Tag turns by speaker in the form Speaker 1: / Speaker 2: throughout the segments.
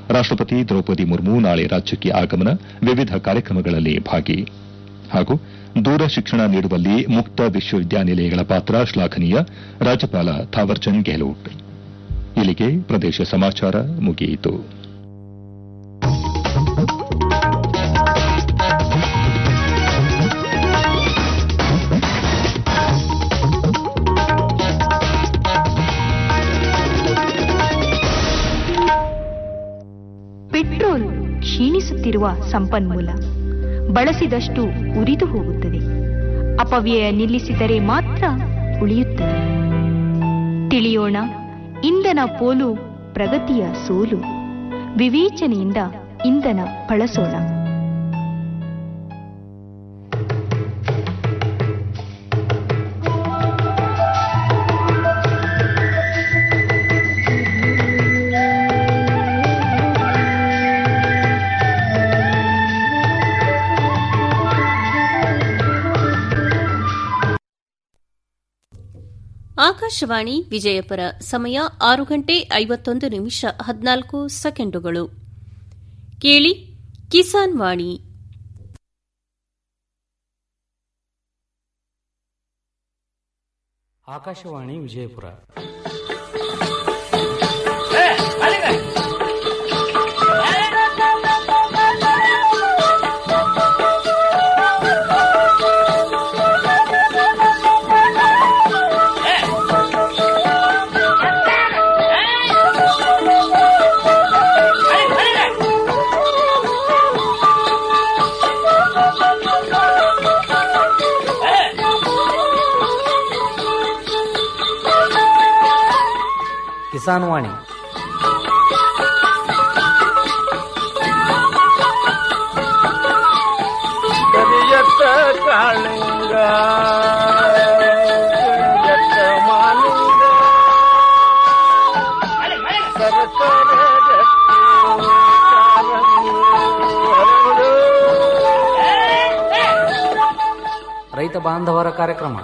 Speaker 1: ರಾಷ್ಟಪತಿ ದ್ರೌಪದಿ ಮುರ್ಮು ನಾಳೆ ರಾಜ್ಯಕ್ಕೆ ಆಗಮನ ವಿವಿಧ ಕಾರ್ಯಕ್ರಮಗಳಲ್ಲಿ ಭಾಗಿ ಹಾಗೂ ದೂರ ಶಿಕ್ಷಣ ನೀಡುವಲ್ಲಿ ಮುಕ್ತ ವಿಶ್ವವಿದ್ಯಾನಿಲಯಗಳ ಪಾತ್ರ ಶ್ಲಾಘನೀಯ ರಾಜ್ಯಪಾಲ ಥಾವರ್ಚಂದ್ ಗೆಹ್ಲೋಟ್ ಇಲ್ಲಿಗೆ ಪ್ರದೇಶ ಸಮಾಚಾರ ಮುಗಿಯಿತು
Speaker 2: ಪೆಟ್ರೋಲ್ ಕ್ಷೀಣಿಸುತ್ತಿರುವ ಸಂಪನ್ಮೂಲ ಬಳಸಿದಷ್ಟು ಉರಿದು ಹೋಗುತ್ತದೆ ಅಪವ್ಯಯ ನಿಲ್ಲಿಸಿದರೆ ಮಾತ್ರ ಉಳಿಯುತ್ತದೆ ತಿಳಿಯೋಣ ಇಂಧನ ಪೋಲು ಪ್ರಗತಿಯ ಸೋಲು ವಿವೇಚನೆಯಿಂದ ಇಂಧನ ಬಳಸೋಣ
Speaker 3: ಆಕಾಶವಾಣಿ ವಿಜಯಪುರ ಸಮಯ ಆರು ಗಂಟೆ ಐವತ್ತೊಂದು ನಿಮಿಷ ಹದಿನಾಲ್ಕು ಸೆಕೆಂಡುಗಳು ಕೇಳಿ ಕಿಸಾನ್ ವಾಣಿ
Speaker 4: ಆಕಾಶವಾಣಿ ವಿಜಯಪುರ ಕಿಸಾನ್ ವಾಣಿ
Speaker 5: ಕರಿಯತ್ತ ಕಾಳಿಂಗ ಕರಿಯತ್ತ ಮಾಲಿಂಗ ಸರಸರ ಗಟ್ಟಿ ಕಾಲಂಗಿ ಹರಡು.
Speaker 4: ರೈತ ಬಾಂಧವರ ಕಾರ್ಯಕ್ರಮ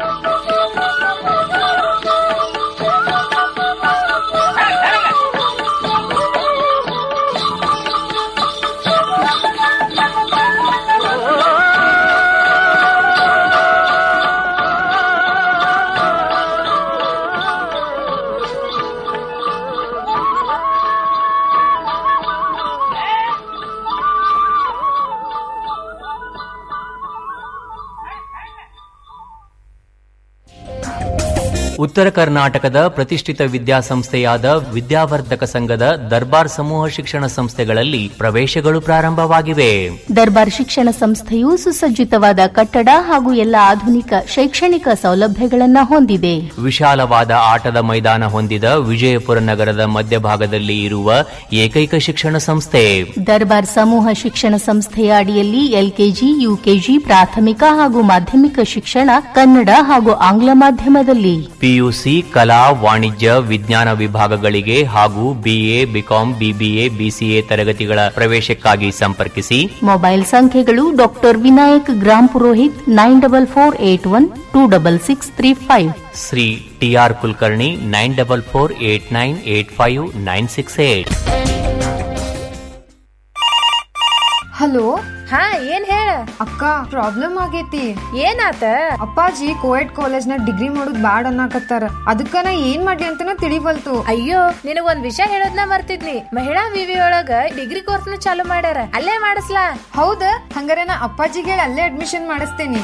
Speaker 4: ಉತ್ತರ ಕರ್ನಾಟಕದ ಪ್ರತಿಷ್ಠಿತ ವಿದ್ಯಾಸಂಸ್ಥೆಯಾದ ವಿದ್ಯಾವರ್ಧಕ ಸಂಘದ ದರ್ಬಾರ್ ಸಮೂಹ ಶಿಕ್ಷಣ ಸಂಸ್ಥೆಗಳಲ್ಲಿ ಪ್ರವೇಶಗಳು ಪ್ರಾರಂಭವಾಗಿವೆ
Speaker 2: ದರ್ಬಾರ್ ಶಿಕ್ಷಣ ಸಂಸ್ಥೆಯು ಸುಸಜ್ಜಿತವಾದ ಕಟ್ಟಡ ಹಾಗೂ ಎಲ್ಲ ಆಧುನಿಕ ಶೈಕ್ಷಣಿಕ ಸೌಲಭ್ಯಗಳನ್ನು ಹೊಂದಿದೆ
Speaker 4: ವಿಶಾಲವಾದ ಆಟದ ಮೈದಾನ ಹೊಂದಿದ ವಿಜಯಪುರ ನಗರದ ಮಧ್ಯಭಾಗದಲ್ಲಿ ಇರುವ ಏಕೈಕ ಶಿಕ್ಷಣ ಸಂಸ್ಥೆ
Speaker 2: ದರ್ಬಾರ್ ಸಮೂಹ ಶಿಕ್ಷಣ ಸಂಸ್ಥೆಯ ಅಡಿಯಲ್ಲಿ ಎಲ್ಕೆಜಿ ಯುಕೆಜಿ ಪ್ರಾಥಮಿಕ ಹಾಗೂ ಮಾಧ್ಯಮಿಕ ಶಿಕ್ಷಣ ಕನ್ನಡ ಹಾಗೂ ಆಂಗ್ಲ ಮಾಧ್ಯಮದಲ್ಲಿ
Speaker 4: ಪಿಯುಸಿ ಕಲಾ ವಾಣಿಜ್ಯ ವಿಜ್ಞಾನ ವಿಭಾಗಗಳಿಗೆ ಹಾಗೂ ಬಿಎ ಬಿಕಾಂ ಬಿಬಿಎ ಬಿಸಿಎ ತರಗತಿಗಳ ಪ್ರವೇಶಕ್ಕಾಗಿ ಸಂಪರ್ಕಿಸಿ
Speaker 2: ಮೊಬೈಲ್ ಸಂಖ್ಯೆಗಳು doctor Vinayak Grampurohit nine double four eight one two double six three five
Speaker 4: Shri TR Kulkarni nine double four eight nine eight five nine six eight
Speaker 6: hello
Speaker 7: ಹಾ ಏನ್ ಹೇಳ
Speaker 6: ಅಕ್ಕ ಪ್ರಾಬ್ಲಮ್ ಆಗೇತಿ
Speaker 7: ಏನಾತ
Speaker 6: ಅಪ್ಪಾಜಿ ಕೋಯೆಡ್ ಕಾಲೇಜ್ನಾಗ ಡಿಗ್ರಿ ಮಾಡೋದ್ ಬ್ಯಾಡ್ ಅನ್ನಕತ್ತಾರ ಅದಕ್ಕ ನಾ ಏನ್ ಮಾಡ್ಲಿ ಅಂತನ ತಿಳಿವಲ್ತು
Speaker 7: ಅಯ್ಯೋ ನಿನಗ್ ಒಂದ್ ವಿಷಯ ಹೇಳೋದ್ನ ಮರ್ತಿದ್ನಿ ಮಹಿಳಾ ವಿವಿ ಒಳಗ ಡಿಗ್ರಿ ಕೋರ್ಸ್ ನ ಚಾಲು ಮಾಡ್ಯಾರ ಅಲ್ಲೇ ಮಾಡಿಸ್ಲಾ
Speaker 6: ಹೌದ ಹಂಗಾರೆ ನಾ ಅಪ್ಪಾಜಿಗೆ ಹೇಳಿ ಅಲ್ಲೇ ಅಡ್ಮಿಷನ್ ಮಾಡಿಸ್ತೇನಿ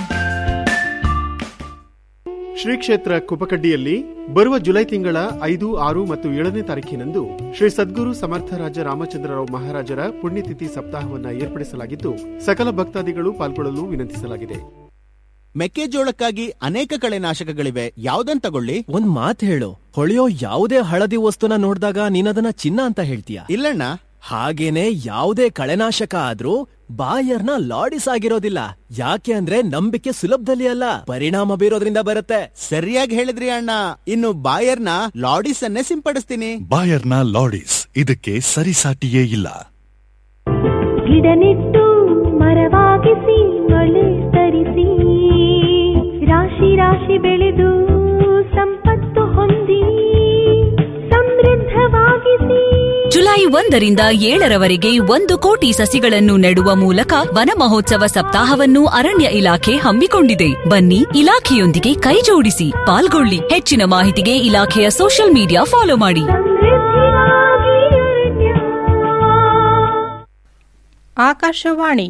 Speaker 8: ಶ್ರೀ ಕ್ಷೇತ್ರ ಕುಪಕಡ್ಡಿಯಲ್ಲಿ ಬರುವ ಜುಲೈ ತಿಂಗಳ ಐದು ಆರು ಮತ್ತು ಏಳನೇ ತಾರೀಕಿನಂದು ಶ್ರೀ ಸದ್ಗುರು ಸಮರ್ಥರಾಜ ರಾಮಚಂದ್ರರಾವ್ ಮಹಾರಾಜರ ಪುಣ್ಯತಿಥಿ ಸಪ್ತಾಹವನ್ನ ಏರ್ಪಡಿಸಲಾಗಿದ್ದು ಸಕಲ ಭಕ್ತಾದಿಗಳು ಪಾಲ್ಗೊಳ್ಳಲು ವಿನಂತಿಸಲಾಗಿದೆ
Speaker 9: ಮೆಕ್ಕೆಜೋಳಕ್ಕಾಗಿ ಅನೇಕ ಕಳೆನಾಶಕಗಳಿವೆ ಯಾವ್ದನ್ ತಗೊಳ್ಳಿ
Speaker 10: ಒಂದ್ ಮಾತ್ ಹೇಳು ಹೊಳೆಯೋ ಯಾವುದೇ ಹಳದಿ ವಸ್ತುನ ನೋಡಿದಾಗ ನೀನದನ್ನ ಚಿನ್ನ ಅಂತ ಹೇಳ್ತೀಯ
Speaker 9: ಇಲ್ಲಣ್ಣ
Speaker 10: ಹಾಗೇನೆ ಯಾವುದೇ ಕಳೆನಾಶಕ ಆದ್ರೂ ಬಾಯರ್ನ ಲಾಡಿಸ್ ಆಗಿರೋದಿಲ್ಲ ಯಾಕೆ ಅಂದ್ರೆ ನಂಬಿಕೆ ಸುಲಭದಲ್ಲಿ ಅಲ್ಲ ಪರಿಣಾಮ ಬೀರೋದ್ರಿಂದ ಬರುತ್ತೆ
Speaker 9: ಸರಿಯಾಗಿ ಹೇಳಿದ್ರಿ ಅಣ್ಣ ಇನ್ನು ಬಾಯರ್ನ ಲಾಡಿಸ್ ಅನ್ನೇ ಸಿಂಪಡಿಸ್ತೀನಿ
Speaker 11: ಬಾಯರ್ನ ಲಾಡಿಸ್ ಇದಕ್ಕೆ ಸರಿಸಾಟಿಯೇ ಇಲ್ಲ
Speaker 12: ಗಿಡ ನೆಟ್ಟು ಮರವಾಗಿಸಿ ಮಳೆ ತರಿಸಿ ರಾಶಿ ರಾಶಿ ಬೆಳೆದು ಸಂಪತ್ತು ಹೊಂದಿ ಸಮೃದ್ಧವಾಗಿಸಿ
Speaker 13: ಜುಲೈ ಜುಲೈ ಒಂದರಿಂದ ಏಳರವರೆಗೆ ಒಂದು ಕೋಟಿ ಸಸಿಗಳನ್ನು ನೆಡುವ ಮೂಲಕ ವನ ಮಹೋತ್ಸವ ಸಪ್ತಾಹವನ್ನು ಅರಣ್ಯ ಇಲಾಖೆ ಹಮ್ಮಿಕೊಂಡಿದೆ ಬನ್ನಿ ಇಲಾಖೆಯೊಂದಿಗೆ ಕೈಜೋಡಿಸಿ ಪಾಲ್ಗೊಳ್ಳಿ ಹೆಚ್ಚಿನ ಮಾಹಿತಿಗೆ ಇಲಾಖೆಯ ಸೋಷಿಯಲ್ ಮೀಡಿಯಾ ಫಾಲೋ ಮಾಡಿ
Speaker 14: ಆಕಾಶವಾಣಿ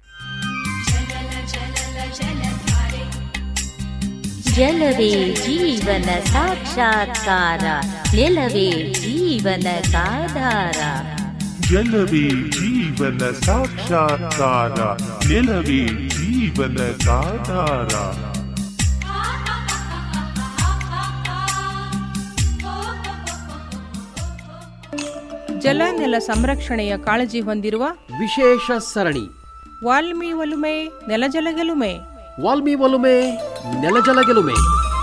Speaker 15: ಜಲವೇ ಜೀವನ ಸಾಕ್ಷಾತ್ಕಾರ ನೆಲವೇ ಜೀವನದಾಧಾರ
Speaker 16: ಜಲವೇ ಜೀವನ ಸಾಕ್ಷಾತ್ಕಾರ ನೆಲವೇ ಜೀವನದಾಧಾರ
Speaker 14: ಜಲ ನೆಲ ಸಂರಕ್ಷಣೆಯ ಕಾಳಜಿ ಹೊಂದಿರುವ
Speaker 17: ವಿಶೇಷ ಸರಣಿ
Speaker 14: ವಾಲ್ಮಿ ಒಲುಮೆ ನೆಲಜಲ ಗೆಲುಮೆ
Speaker 17: ವಾಲ್ಮಿ ಒಲುಮೆ ನೆಲಜಲ ಗೆಲುಮೆ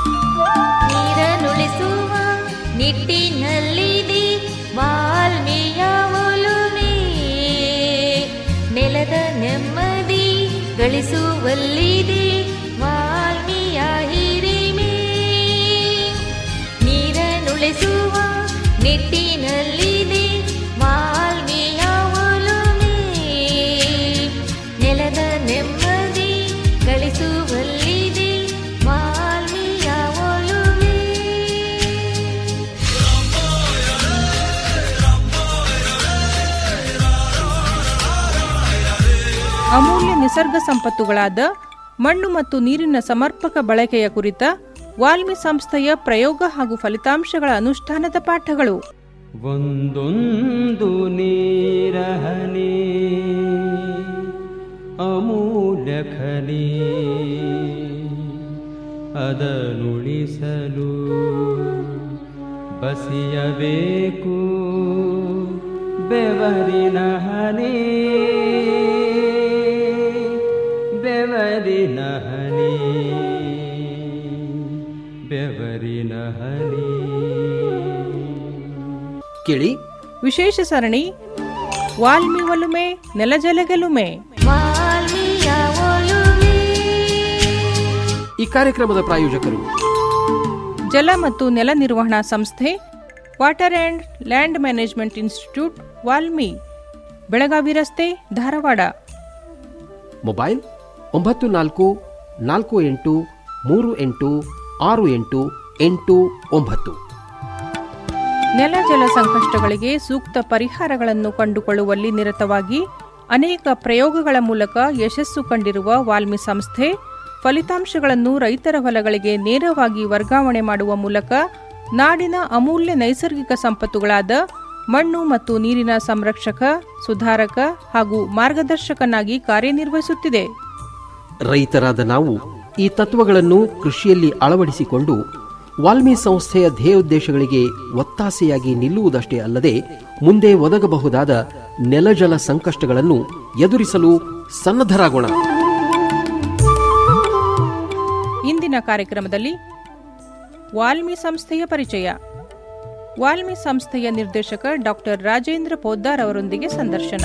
Speaker 15: ನೀರನುಳಿಸುವ ನಿಟ್ಟಿನಲ್ಲಿದೆ ವಾಲ್ಮೀಯ ಒಲುಮೆ ನೆಲದ ನೆಮ್ಮದಿ ಗಳಿಸುವಲ್ಲಿದೆ ವಾಲ್ಮೀಯ ಹಿರಿಮೆ ನೀರನುಳಿಸುವ ನಿಟ್ಟಿನಲ್ಲಿದೆ ವಾಲ್ಮೀಯ ಒಲುಮೆ ನೆಲದ ನೆಮ್ಮದಿ ಗಳಿಸುವಲ್ಲಿದೆ ವಾಲ್ಮೀಯ ಒಲುಮೆ
Speaker 14: ಅಮೂಲ್ಯ ನಿಸರ್ಗ ಸಂಪತ್ತುಗಳಾದ ಮಣ್ಣು ಮತ್ತು ನೀರಿನ ಸಮರ್ಪಕ ಬಳಕೆಯ ಕುರಿತ ವಾಲ್ಮಿ ಸಂಸ್ಥೆಯ ಪ್ರಯೋಗ ಹಾಗೂ ಫಲಿತಾಂಶಗಳ ಅನುಷ್ಠಾನದ ಪಾಠಗಳು
Speaker 18: ಒಂದೊಂದು ನೀರಹನಿ ಅಮೂಲ್ಯ ಖನಿ ಅದನುಳಿಸಲು ಬಸಿಯಬೇಕು ಬೆವರಿನ ಹನಿ ಬೆವರಿನ ಹನಿ ಬೆವರಿನ ಹನಿ
Speaker 17: ಕೇಳಿ
Speaker 14: ವಿಶೇಷ ಸರಣಿ ವಾಲ್ಮಿ ಒಲುಮೆ ನೆಲಜಲ ಗೆಲುಮೆ
Speaker 15: ವಾಲ್ಮೀಯ ಒಲುಮೆ
Speaker 17: ಈ ಕಾರ್ಯಕ್ರಮದ ಪ್ರಾಯೋಜಕರು
Speaker 14: ಜಲ ಮತ್ತು ನೆಲ ನಿರ್ವಹಣಾ ಸಂಸ್ಥೆ water and land management institute WALMI Belagavi ರಸ್ತೆ ಧಾರವಾಡ
Speaker 17: ಮೊಬೈಲ್ ಒಂಬತ್ತು ನಾಲ್ಕು ನಾಲ್ಕು ಎಂಟು ಮೂರು ಎಂಟು ಆರು ಎಂಟು ಎಂಟು ಒಂಬತ್ತು
Speaker 14: ನೆಲ ಜಲ ಸಂಕಷ್ಟಗಳಿಗೆ ಸೂಕ್ತ ಪರಿಹಾರಗಳನ್ನು ಕಂಡುಕೊಳ್ಳುವಲ್ಲಿ ನಿರತವಾಗಿ ಅನೇಕ ಪ್ರಯೋಗಗಳ ಮೂಲಕ ಯಶಸ್ಸು ಕಂಡಿರುವ ವಾಲ್ಮಿ ಸಂಸ್ಥೆ ಫಲಿತಾಂಶಗಳನ್ನು ರೈತರ ಹೊಲಗಳಿಗೆ ನೇರವಾಗಿ ವರ್ಗಾವಣೆ ಮಾಡುವ ಮೂಲಕ ನಾಡಿನ ಅಮೂಲ್ಯ ನೈಸರ್ಗಿಕ ಸಂಪತ್ತುಗಳಾದ ಮಣ್ಣು ಮತ್ತು ನೀರಿನ ಸಂರಕ್ಷಕ ಸುಧಾರಕ ಹಾಗೂ ಮಾರ್ಗದರ್ಶಕನಾಗಿ ಕಾರ್ಯನಿರ್ವಹಿಸುತ್ತಿದೆ
Speaker 17: ರೈತರಾದ ನಾವು ಈ ತತ್ವಗಳನ್ನು ಕೃಷಿಯಲ್ಲಿ ಅಳವಡಿಸಿಕೊಂಡು ವಾಲ್ಮಿ ಸಂಸ್ಥೆಯ ಧ್ಯೇಯೋದ್ದೇಶಗಳಿಗೆ ಒತ್ತಾಸೆಯಾಗಿ ನಿಲ್ಲುವುದಷ್ಟೇ ಅಲ್ಲದೆ ಮುಂದೆ ಒದಗಬಹುದಾದ ನೆಲಜಲ ಸಂಕಷ್ಟಗಳನ್ನು ಎದುರಿಸಲು ಸನ್ನದ್ಧರಾಗೋಣ
Speaker 14: ಇಂದಿನ ಕಾರ್ಯಕ್ರಮದಲ್ಲಿ ವಾಲ್ಮಿ ಸಂಸ್ಥೆಯ ಪರಿಚಯ ವಾಲ್ಮಿ ಸಂಸ್ಥೆಯ ನಿರ್ದೇಶಕ ಡಾಕ್ಟರ್ ರಾಜೇಂದ್ರ ಪೋದ್ದಾರ್ ಅವರೊಂದಿಗೆ ಸಂದರ್ಶನ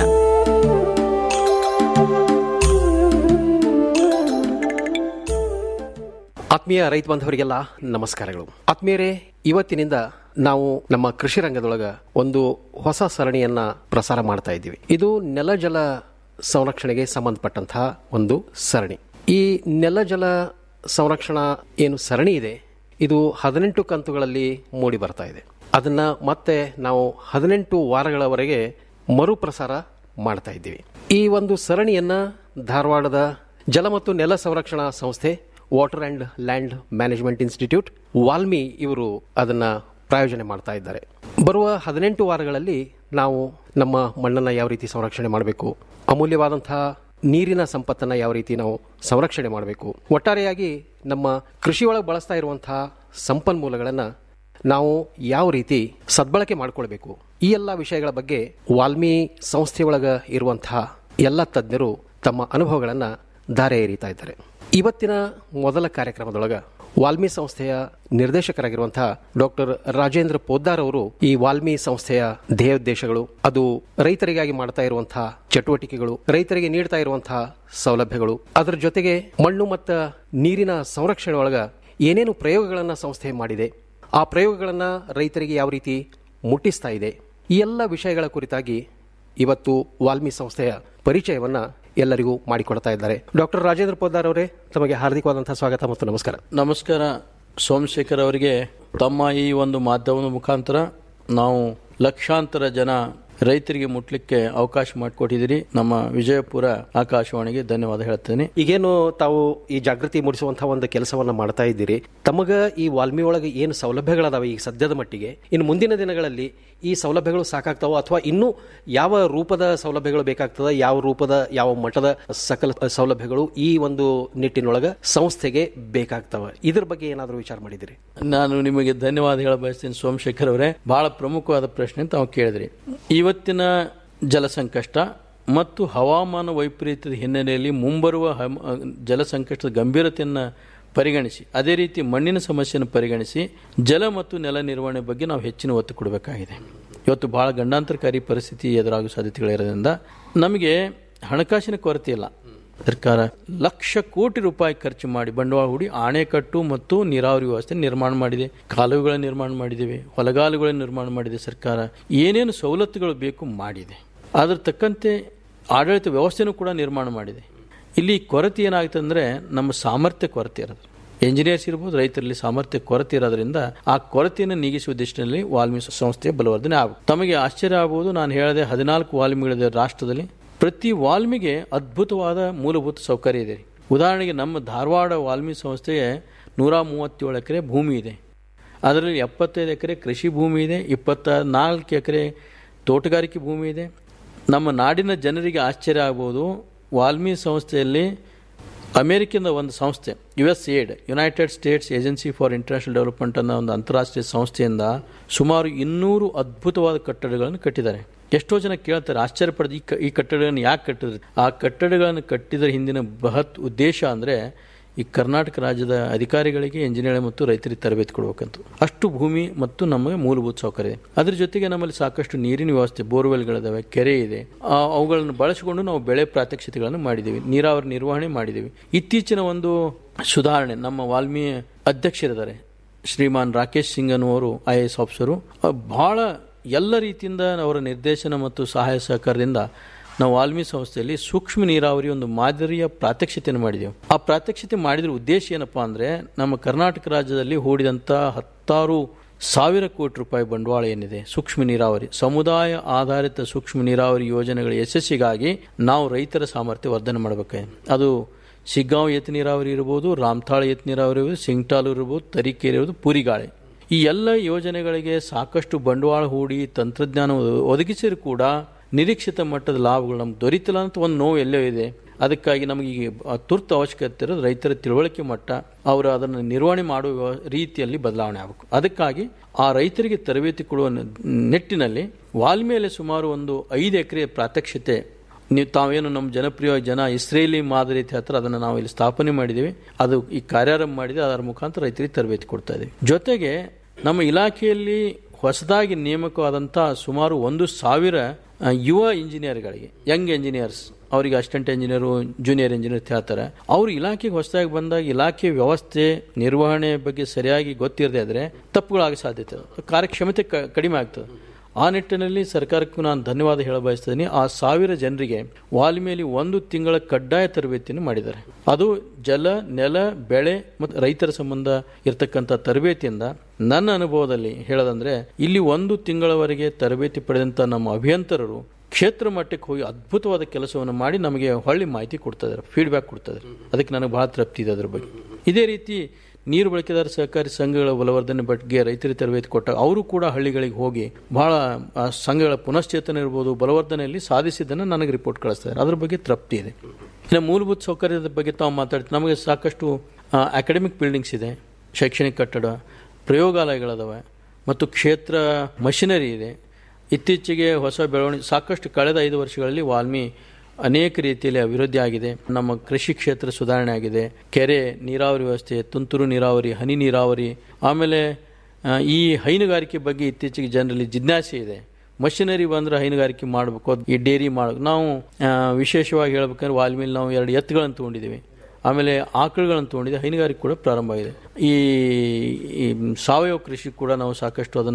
Speaker 17: ಆತ್ಮೀಯ ರೈತ ಬಾಂಧವರಿಗೆಲ್ಲ ನಮಸ್ಕಾರಗಳು ಆತ್ಮೀಯರೇ ಇವತ್ತಿನಿಂದ ನಾವು ನಮ್ಮ ಕೃಷಿ ರಂಗದೊಳಗ ಒಂದು ಹೊಸ ಸರಣಿಯನ್ನ ಪ್ರಸಾರ ಮಾಡ್ತಾ ಇದ್ದೀವಿ ಇದು ನೆಲ ಜಲ ಸಂರಕ್ಷಣೆಗೆ ಸಂಬಂಧಪಟ್ಟಂತಹ ಒಂದು ಸರಣಿ ಈ ನೆಲ ಜಲ ಸಂರಕ್ಷಣಾ ಏನು ಸರಣಿ ಇದೆ ಇದು ಹದಿನೆಂಟು ಕಂತುಗಳಲ್ಲಿ ಮೂಡಿ ಬರ್ತಾ ಇದೆ ಅದನ್ನ ಮತ್ತೆ ನಾವು ಹದಿನೆಂಟು ವಾರಗಳವರೆಗೆ ಮರುಪ್ರಸಾರ ಮಾಡ್ತಾ ಇದ್ದೀವಿ ಈ ಒಂದು ಸರಣಿಯನ್ನ ಧಾರವಾಡದ ಜಲ ಮತ್ತು ನೆಲ ಸಂರಕ್ಷಣಾ ಸಂಸ್ಥೆ water and land management institute WALMI ಇವರು ಅದನ್ನ ಪ್ರಾಯೋಜನೆ ಮಾಡ್ತಾ ಇದ್ದಾರೆ ಬರುವ ಹದಿನೆಂಟು ವಾರಗಳಲ್ಲಿ ನಾವು ನಮ್ಮ ಮಣ್ಣನ್ನು ಯಾವ ರೀತಿ ಸಂರಕ್ಷಣೆ ಮಾಡಬೇಕು ಅಮೂಲ್ಯವಾದಂತಹ ನೀರಿನ ಸಂಪತ್ತನ್ನು ಯಾವ ರೀತಿ ನಾವು ಸಂರಕ್ಷಣೆ ಮಾಡಬೇಕು ಒಟ್ಟಾರೆಯಾಗಿ ನಮ್ಮ ಕೃಷಿಯೊಳಗೆ ಬಳಸ್ತಾ ಇರುವಂತಹ ಸಂಪನ್ಮೂಲಗಳನ್ನು ನಾವು ಯಾವ ರೀತಿ ಸದ್ಬಳಕೆ ಮಾಡಿಕೊಳ್ಬೇಕು ಈ ಎಲ್ಲ ವಿಷಯಗಳ ಬಗ್ಗೆ ವಾಲ್ಮಿ ಸಂಸ್ಥೆಯೊಳಗ ಇರುವಂತಹ ಎಲ್ಲ ತಜ್ಞರು ತಮ್ಮ ಅನುಭವಗಳನ್ನು ದಾರೆ ಎರೀತಾ ಇದ್ದಾರೆ ಇವತ್ತಿನ ಮೊದಲ ಕಾರ್ಯಕ್ರಮದೊಳಗ ವಾಲ್ಮಿ ಸಂಸ್ಥೆಯ ನಿರ್ದೇಶಕರಾಗಿರುವಂತಹ ಡಾಕ್ಟರ್ ರಾಜೇಂದ್ರ ಪೋದ್ದಾರ್ ಅವರು ಈ ವಾಲ್ಮಿ ಸಂಸ್ಥೆಯ ಧ್ಯೇಯೋದ್ದೇಶಗಳು ಅದು ರೈತರಿಗಾಗಿ ಮಾಡ್ತಾ ಇರುವಂತಹ ಚಟುವಟಿಕೆಗಳು ರೈತರಿಗೆ ನೀಡ್ತಾ ಇರುವಂತಹ ಸೌಲಭ್ಯಗಳು ಅದರ ಜೊತೆಗೆ ಮಣ್ಣು ಮತ್ತು ನೀರಿನ ಸಂರಕ್ಷಣೆ ಒಳಗ ಏನೇನು ಪ್ರಯೋಗಗಳನ್ನ ಸಂಸ್ಥೆ ಮಾಡಿದೆ ಆ ಪ್ರಯೋಗಗಳನ್ನ ರೈತರಿಗೆ ಯಾವ ರೀತಿ ಮುಟ್ಟಿಸ್ತಾ ಇದೆ ಈ ಎಲ್ಲ ವಿಷಯಗಳ ಕುರಿತಾಗಿ ಇವತ್ತು ವಾಲ್ಮಿ ಸಂಸ್ಥೆಯ ಪರಿಚಯವನ್ನ ಎಲ್ಲರಿಗೂ ಮಾಡಿಕೊಡ್ತಾ ಇದ್ದಾರೆ ಡಾಕ್ಟರ್ ರಾಜೇಂದ್ರ ಪೋದಾರ್ ಅವರೇ ತಮಗೆ ಹಾರ್ದಿಕವಾದಂತಹ ಸ್ವಾಗತ ಮತ್ತು ನಮಸ್ಕಾರ
Speaker 19: ನಮಸ್ಕಾರ ಸೋಮಶೇಖರ್ ಅವರಿಗೆ ತಮ್ಮ ಈ ಒಂದು ಮಾಧ್ಯಮದ ಮುಖಾಂತರ ನಾವು ಲಕ್ಷಾಂತರ ಜನ ರೈತರಿಗೆ ಮುಟ್ಲಿಕ್ಕೆ ಅವಕಾಶ ಮಾಡಿಕೊಟ್ಟಿದ್ದೀರಿ ನಮ್ಮ ವಿಜಯಪುರ ಆಕಾಶವಾಣಿಗೆ ಧನ್ಯವಾದ ಹೇಳ್ತೇನೆ
Speaker 17: ಈಗೇನು ತಾವು ಈ ಜಾಗೃತಿ ಮೂಡಿಸುವಂತಹ ಒಂದು ಕೆಲಸವನ್ನ ಮಾಡ್ತಾ ಇದ್ದೀರಿ ತಮಗ ಈ ವಾಲ್ಮಿ ಒಳಗೆ ಏನು ಸೌಲಭ್ಯಗಳದಾವೆ ಈಗ ಸದ್ಯದ ಮಟ್ಟಿಗೆ ಇನ್ನು ಮುಂದಿನ ದಿನಗಳಲ್ಲಿ ಈ ಸೌಲಭ್ಯಗಳು ಸಾಕಾಗ್ತಾವೋ ಅಥವಾ ಇನ್ನೂ ಯಾವ ರೂಪದ ಸೌಲಭ್ಯಗಳು ಬೇಕಾಗ್ತದ ಯಾವ ರೂಪದ ಯಾವ ಮಟ್ಟದ ಸಕಲ ಸೌಲಭ್ಯಗಳು ಈ ಒಂದು ನಿಟ್ಟಿನೊಳಗ ಸಂಸ್ಥೆಗೆ ಬೇಕಾಗ್ತವ ಇದ್ರ ಬಗ್ಗೆ ಏನಾದರೂ ವಿಚಾರ ಮಾಡಿದಿರಿ
Speaker 19: ನಾನು ನಿಮಗೆ ಧನ್ಯವಾದ ಹೇಳ ಬಯಸ್ತೀನಿ ಸೋಮಶೇಖರ್ ಅವರೇ ಬಹಳ ಪ್ರಮುಖವಾದ ಪ್ರಶ್ನೆ ತಾವು ಕೇಳಿದ್ರಿ ಇವತ್ತಿನ ಜಲ ಸಂಕಷ್ಟ ಮತ್ತು ಹವಾಮಾನ ವೈಪರೀತ್ಯದ ಹಿನ್ನೆಲೆಯಲ್ಲಿ ಮುಂಬರುವ ಹಮ್- ಜಲ ಸಂಕಷ್ಟದ ಗಂಭೀರತೆಯನ್ನು ಪರಿಗಣಿಸಿ ಅದೇ ರೀತಿ ಮಣ್ಣಿನ ಸಮಸ್ಯೆಯನ್ನು ಪರಿಗಣಿಸಿ ಜಲ ಮತ್ತು ನೆಲ ನಿರ್ವಹಣೆ ಬಗ್ಗೆ ನಾವು ಹೆಚ್ಚಿನ ಒತ್ತು ಕೊಡಬೇಕಾಗಿದೆ ಇವತ್ತು ಬಹಳ ಗಂಡಾಂತರಕಾರಿ ಪರಿಸ್ಥಿತಿ ಎದುರಾಗುವ ಸಾಧ್ಯತೆಗಳಿರೋದ್ರಿಂದ ನಮಗೆ ಹಣಕಾಸಿನ ಕೊರತೆ ಇಲ್ಲ ಸರ್ಕಾರ ಲಕ್ಷ ಕೋಟಿ ರೂಪಾಯಿ ಖರ್ಚು ಮಾಡಿ ಬಂಡವಾಳ ಹೂಡಿ ಆಣೆಕಟ್ಟು ಮತ್ತು ನೀರಾವರಿ ವ್ಯವಸ್ಥೆ ನಿರ್ಮಾಣ ಮಾಡಿದೆ ಕಾಲುವೆಗಳ ನಿರ್ಮಾಣ ಮಾಡಿದ್ದೇವೆ ಹೊಲಗಾಲುಗಳ ನಿರ್ಮಾಣ ಮಾಡಿದೆ ಸರ್ಕಾರ ಏನೇನು ಸವಲತ್ತುಗಳು ಬೇಕು ಮಾಡಿದೆ ಅದ್ರ ತಕ್ಕಂತೆ ಆಡಳಿತ ವ್ಯವಸ್ಥೆನೂ ಕೂಡ ನಿರ್ಮಾಣ ಮಾಡಿದೆ ಇಲ್ಲಿ ಕೊರತೆ ಏನಾಗುತ್ತೆ ಅಂದರೆ ನಮ್ಮ ಸಾಮರ್ಥ್ಯ ಕೊರತೆ ಇರೋದು ಎಂಜಿನಿಯರ್ಸ್ ಇರ್ಬೋದು ರೈತರಲ್ಲಿ ಸಾಮರ್ಥ್ಯ ಕೊರತೆ ಇರೋದ್ರಿಂದ ಆ ಕೊರತೆಯನ್ನು ನೀಗಿಸುವ ದಿಶೆಯಲ್ಲಿ ವಾಲ್ಮಿ ಸಂಸ್ಥೆಯ ಬಲವರ್ಧನೆ ಆಗುತ್ತೆ ತಮಗೆ ಆಶ್ಚರ್ಯ ಆಗ್ಬೋದು ನಾನು ಹೇಳಿದೆ ಹದಿನಾಲ್ಕು ವಾಲ್ಮಿಗಳಿದೆ ರಾಷ್ಟ್ರದಲ್ಲಿ ಪ್ರತಿ ವಾಲ್ಮಿಗೆ ಅದ್ಭುತವಾದ ಮೂಲಭೂತ ಸೌಕರ್ಯ ಇದೆ ಉದಾಹರಣೆಗೆ ನಮ್ಮ ಧಾರವಾಡ ವಾಲ್ಮಿ ಸಂಸ್ಥೆಗೆ ನೂರ ಮೂವತ್ತೇಳು ಎಕರೆ ಭೂಮಿ ಇದೆ ಅದರಲ್ಲಿ ಎಪ್ಪತ್ತೈದು ಎಕರೆ ಕೃಷಿ ಭೂಮಿ ಇದೆ ಇಪ್ಪತ್ತ ನಾಲ್ಕು ಎಕರೆ ತೋಟಗಾರಿಕೆ ಭೂಮಿ ಇದೆ ನಮ್ಮ ನಾಡಿನ ಜನರಿಗೆ ಆಶ್ಚರ್ಯ ಆಗ್ಬೋದು ವಾಲ್ಮಿ ಸಂಸ್ಥೆಯಲ್ಲಿ ಅಮೆರಿಕದ ಒಂದು ಸಂಸ್ಥೆ U S AID United States Agency for International Development ಅನ್ನೋ ಒಂದು ಅಂತಾರಾಷ್ಟ್ರೀಯ ಸಂಸ್ಥೆಯಿಂದ ಸುಮಾರು ಇನ್ನೂರು ಅದ್ಭುತವಾದ ಕಟ್ಟಡಗಳನ್ನು ಕಟ್ಟಿದ್ದಾರೆ ಎಷ್ಟೋ ಜನ ಕೇಳ್ತಾರೆ ಆಶ್ಚರ್ಯಪಡ್ದು ಈ ಕ ಈ ಕಟ್ಟಡಗಳನ್ನು ಯಾಕೆ ಕಟ್ಟಿದ್ರು ಆ ಕಟ್ಟಡಗಳನ್ನು ಕಟ್ಟಿದ ಹಿಂದಿನ ಬೃಹತ್ ಉದ್ದೇಶ ಅಂದರೆ ಈ ಕರ್ನಾಟಕ ರಾಜ್ಯದ ಅಧಿಕಾರಿಗಳಿಗೆ ಇಂಜಿನಿಯರ್ ಮತ್ತು ರೈತರಿಗೆ ತರಬೇತಿ ಕೊಡಬೇಕಂತ ಅಷ್ಟು ಭೂಮಿ ಮತ್ತು ನಮಗೆ ಮೂಲಭೂತ ಸೌಕರ್ಯ ಇದೆ ಅದ್ರ ಜೊತೆಗೆ ನಮ್ಮಲ್ಲಿ ಸಾಕಷ್ಟು ನೀರಿನ ವ್ಯವಸ್ಥೆ ಬೋರ್ವೆಲ್ಗಳಿದಾವೆ ಕೆರೆ ಇದೆ ಆ, ಅವುಗಳನ್ನು ಬಳಸಿಕೊಂಡು ನಾವು ಬೆಳೆ ಪ್ರಾತ್ಯಕ್ಷಿತೆಗಳನ್ನು ಮಾಡಿದ್ದೀವಿ ನೀರಾವರಿ ನಿರ್ವಹಣೆ ಮಾಡಿದ್ದೀವಿ ಇತ್ತೀಚಿನ ಒಂದು ಸುಧಾರಣೆ ನಮ್ಮ ವಾಲ್ಮಿ ಅಧ್ಯಕ್ಷರಿದ್ದಾರೆ ಶ್ರೀಮಾನ್ ರಾಕೇಶ್ ಸಿಂಗ್ ಅನ್ನುವರು ಐ ಎ ಎಸ್ ಆಫೀಸರು ಅವ್ರು ಬಹಳ ಎಲ್ಲ ರೀತಿಯಿಂದ ಅವರ ನಿರ್ದೇಶನ ಮತ್ತು ಸಹಾಯ ಸಹಕಾರದಿಂದ ನಾವು ವಾಲ್ಮಿ ಸಂಸ್ಥೆಯಲ್ಲಿ ಸೂಕ್ಷ್ಮ ನೀರಾವರಿ ಒಂದು ಮಾದರಿಯ ಪ್ರಾತ್ಯಕ್ಷಿತೆಯನ್ನು ಮಾಡಿದೆವು ಆ ಪ್ರಾತ್ಯಕ್ಷಿತೆ ಮಾಡಿದ್ರ ಉದ್ದೇಶ ಏನಪ್ಪಾ ಅಂದ್ರೆ ನಮ್ಮ ಕರ್ನಾಟಕ ರಾಜ್ಯದಲ್ಲಿ ಹೂಡಿದಂಥ ಹತ್ತಾರು ಸಾವಿರ ಕೋಟಿ ರೂಪಾಯಿ ಬಂಡವಾಳ ಏನಿದೆ ಸೂಕ್ಷ್ಮ ನೀರಾವರಿ ಸಮುದಾಯ ಆಧಾರಿತ ಸೂಕ್ಷ್ಮ ನೀರಾವರಿ ಯೋಜನೆಗಳ ಯಶಸ್ಸಿಗಾಗಿ ನಾವು ರೈತರ ಸಾಮರ್ಥ್ಯ ವರ್ಧನೆ ಮಾಡಬೇಕಾಗಿದೆ ಅದು ಶಿಗ್ಗಾಂವ್ ಎತ್ ನೀರಾವರಿ ಇರ್ಬೋದು ರಾಮ್ತಾಳ ಎತ್ ನೀರಾವರಿ ಇರ್ಬೋದು ಸಿಂಗ್ಟಾಲ್ ಇರ್ಬೋದು ತರೀಕೆರೆ ಇರ್ಬೋದು ಪುರಿಗಾಳೆ ಈ ಎಲ್ಲ ಯೋಜನೆಗಳಿಗೆ ಸಾಕಷ್ಟು ಬಂಡವಾಳ ಹೂಡಿ ತಂತ್ರಜ್ಞಾನ ಒದಗಿಸಿದ್ರು ಕೂಡ ನಿರೀಕ್ಷಿತ ಮಟ್ಟದ ಲಾಭಗಳು ನಮ್ಗೆ ದೊರೀತಿಲ್ಲ ಅಂತ ಒಂದು ನೋವು ಎಲ್ಲೋ ಇದೆ ಅದಕ್ಕಾಗಿ ನಮಗೆ ಈಗ ತುರ್ತು ಅವಶ್ಯಕತೆ ಇರೋದು ರೈತರ ತಿಳುವಳಿಕೆ ಮಟ್ಟ ಅವರು ಅದನ್ನು ನಿರ್ವಹಣೆ ಮಾಡುವ ರೀತಿಯಲ್ಲಿ ಬದಲಾವಣೆ ಆಗಬೇಕು ಅದಕ್ಕಾಗಿ ಆ ರೈತರಿಗೆ ತರಬೇತಿ ಕೊಡುವ ನ- ನಿಟ್ಟಿನಲ್ಲಿ ವಾಲ್ಮೇಲೆ ಸುಮಾರು ಒಂದು ಐದು ಎಕರೆ ಪ್ರಾತ್ಯಕ್ಷಿತೆ ನೀವು ತಾವೇನು ನಮ್ಮ ಜನಪ್ರಿಯ ಜನ ಇಸ್ರೇಲಿ ಮಾದರಿ ಹತ್ರ ಅದನ್ನು ನಾವು ಇಲ್ಲಿ ಸ್ಥಾಪನೆ ಮಾಡಿದ್ದೀವಿ ಅದು ಈ ಕಾರ್ಯಾರಂಭ ಮಾಡಿದೆ ಅದರ ಮುಖಾಂತರ ರೈತರಿಗೆ ತರಬೇತಿ ಕೊಡ್ತಾ ಇದ್ದೀವಿ ಜೊತೆಗೆ ನಮ್ಮ ಇಲಾಖೆಯಲ್ಲಿ ಹೊಸದಾಗಿ ನೇಮಕವಾದಂಥ ಸುಮಾರು ಒಂದು ಸಾವಿರ ಆ, ಯುವ ಇಂಜಿನಿಯರ್ಗಳಿಗೆ ಯಂಗ್ ಇಂಜಿನಿಯರ್ಸ್ ಅವರಿಗೆ ಅಸಿಸ್ಟೆಂಟ್ ಇಂಜಿನಿಯರು ಜೂನಿಯರ್ ಇಂಜಿನಿಯರ್ ಅಂತ ಹೇಳ್ತಾರೆ ಅವರು ಇಲಾಖೆಗೆ ಹೊಸದಾಗಿ ಬಂದಾಗ ಇಲಾಖೆ ವ್ಯವಸ್ಥೆ ನಿರ್ವಹಣೆ ಬಗ್ಗೆ ಸರಿಯಾಗಿ ಗೊತ್ತಿರದೇ ಇದ್ರೆ ತಪ್ಪುಗಳಾಗ ಸಾಧ್ಯತೆ ಇದೆ. ಕಾರ್ಯಕ್ಷಮತೆ ಕ- ಕಡಿಮೆ ಆಗ್ತದೆ ಆ ನಿಟ್ಟಿನಲ್ಲಿ ಸರ್ಕಾರಕ್ಕೂ ನಾನು ಧನ್ಯವಾದ ಹೇಳ ಬಯಸ್ತೀನಿ ಆ ಸಾವಿರ ಜನರಿಗೆ ವಾಲ್ಮಿಯಲ್ಲಿ ಒಂದು ತಿಂಗಳ ಕಡ್ಡಾಯ ತರಬೇತಿಯನ್ನು ಮಾಡಿದ್ದಾರೆ ಅದು ಜಲ ನೆಲ ಬೆಳೆ ಮತ್ತು ರೈತರ ಸಂಬಂಧ ಇರತಕ್ಕಂಥ ತರಬೇತಿಯಿಂದ ನನ್ನ ಅನುಭವದಲ್ಲಿ ಹೇಳೋದಂದ್ರೆ ಇಲ್ಲಿ ಒಂದು ತಿಂಗಳವರೆಗೆ ತರಬೇತಿ ಪಡೆದಂಥ ನಮ್ಮ ಅಭಿಯಂತರರು ಕ್ಷೇತ್ರ ಮಟ್ಟಕ್ಕೆ ಹೋಗಿ ಅದ್ಭುತವಾದ ಕೆಲಸವನ್ನು ಮಾಡಿ ನಮಗೆ ಹೊಳ್ಳಿ ಮಾಹಿತಿ ಕೊಡ್ತಾ ಇದ್ದಾರೆ ಫೀಡ್ಬ್ಯಾಕ್ ಕೊಡ್ತಾ ಇದ್ದಾರೆ ಅದಕ್ಕೆ ನನಗೆ ಬಹಳ ತೃಪ್ತಿ ಇದೆ ಅದ್ರ ಬಗ್ಗೆ ಇದೇ ರೀತಿ ನೀರು ಬಳಕೆದಾರ ಸಹಕಾರಿ ಸಂಘಗಳ ಬಲವರ್ಧನೆ ಬಗ್ಗೆ ರೈತರಿಗೆ ತರಬೇತಿ ಕೊಟ್ಟಾಗ ಅವರು ಕೂಡ ಹಳ್ಳಿಗಳಿಗೆ ಹೋಗಿ ಬಹಳ ಆ ಸಂಘಗಳ ಪುನಶ್ಚೇತನ ಇರ್ಬೋದು ಬಲವರ್ಧನೆಯಲ್ಲಿ ಸಾಧಿಸಿದ್ದನ್ನು ನನಗೆ ರಿಪೋರ್ಟ್ ಕಳಿಸ್ತಾರೆ ಅದ್ರ ಬಗ್ಗೆ ತೃಪ್ತಿ ಇದೆ ಇನ್ನು ಮೂಲಭೂತ ಸೌಕರ್ಯದ ಬಗ್ಗೆ ತಾವು ಮಾತಾಡ್ತೀವಿ ನಮಗೆ ಸಾಕಷ್ಟು ಅಕಾಡೆಮಿಕ್ ಬಿಲ್ಡಿಂಗ್ಸ್ ಇದೆ ಶೈಕ್ಷಣಿಕ ಕಟ್ಟಡ ಪ್ರಯೋಗಾಲಯಗಳದಾವೆ ಮತ್ತು ಕ್ಷೇತ್ರ ಮಷಿನರಿ ಇದೆ ಇತ್ತೀಚೆಗೆ ಹೊಸ ಬೆಳವಣಿಗೆ ಸಾಕಷ್ಟು ಕಳೆದ ಐದು ವರ್ಷಗಳಲ್ಲಿ ವಾಲ್ಮಿ ಅನೇಕ ರೀತಿಯಲ್ಲಿ ಅಭಿವೃದ್ಧಿ ಆಗಿದೆ ನಮ್ಮ ಕೃಷಿ ಕ್ಷೇತ್ರ ಸುಧಾರಣೆ ಆಗಿದೆ ಕೆರೆ ನೀರಾವರಿ ವ್ಯವಸ್ಥೆ ತುಂತುರು ನೀರಾವರಿ ಹನಿ ನೀರಾವರಿ ಆಮೇಲೆ ಆ, ಈ ಹೈನುಗಾರಿಕೆ ಬಗ್ಗೆ ಇತ್ತೀಚೆಗೆ ಜನರಲ್ಲಿ ಜಿಜ್ಞಾಸೆ ಇದೆ ಮಷಿನರಿ ಬಂದ್ರೆ ಹೈನುಗಾರಿಕೆ ಮಾಡಬೇಕು ಈ ಡೇರಿ ಮಾಡಬೇಕು ನಾವು ಆ, ವಿಶೇಷವಾಗಿ ಹೇಳ್ಬೇಕಂದ್ರೆ ವಾಲ್ಮೀಲ್ ನಾವು ಎರಡು ಎತ್ತುಗಳನ್ನು ತೊಗೊಂಡಿದ್ದೀವಿ ಆಮೇಲೆ ಆಕಳುಗಳನ್ನು ತೊಗೊಂಡಿದ್ದೀವಿ ಹೈನುಗಾರಿಕೆ ಕೂಡ ಪ್ರಾರಂಭ ಆಗಿದೆ ಈ ಈ ಸಾವಯವ ಕೃಷಿ ಕೂಡ ನಾವು ಸಾಕಷ್ಟು ಅದನ್ನು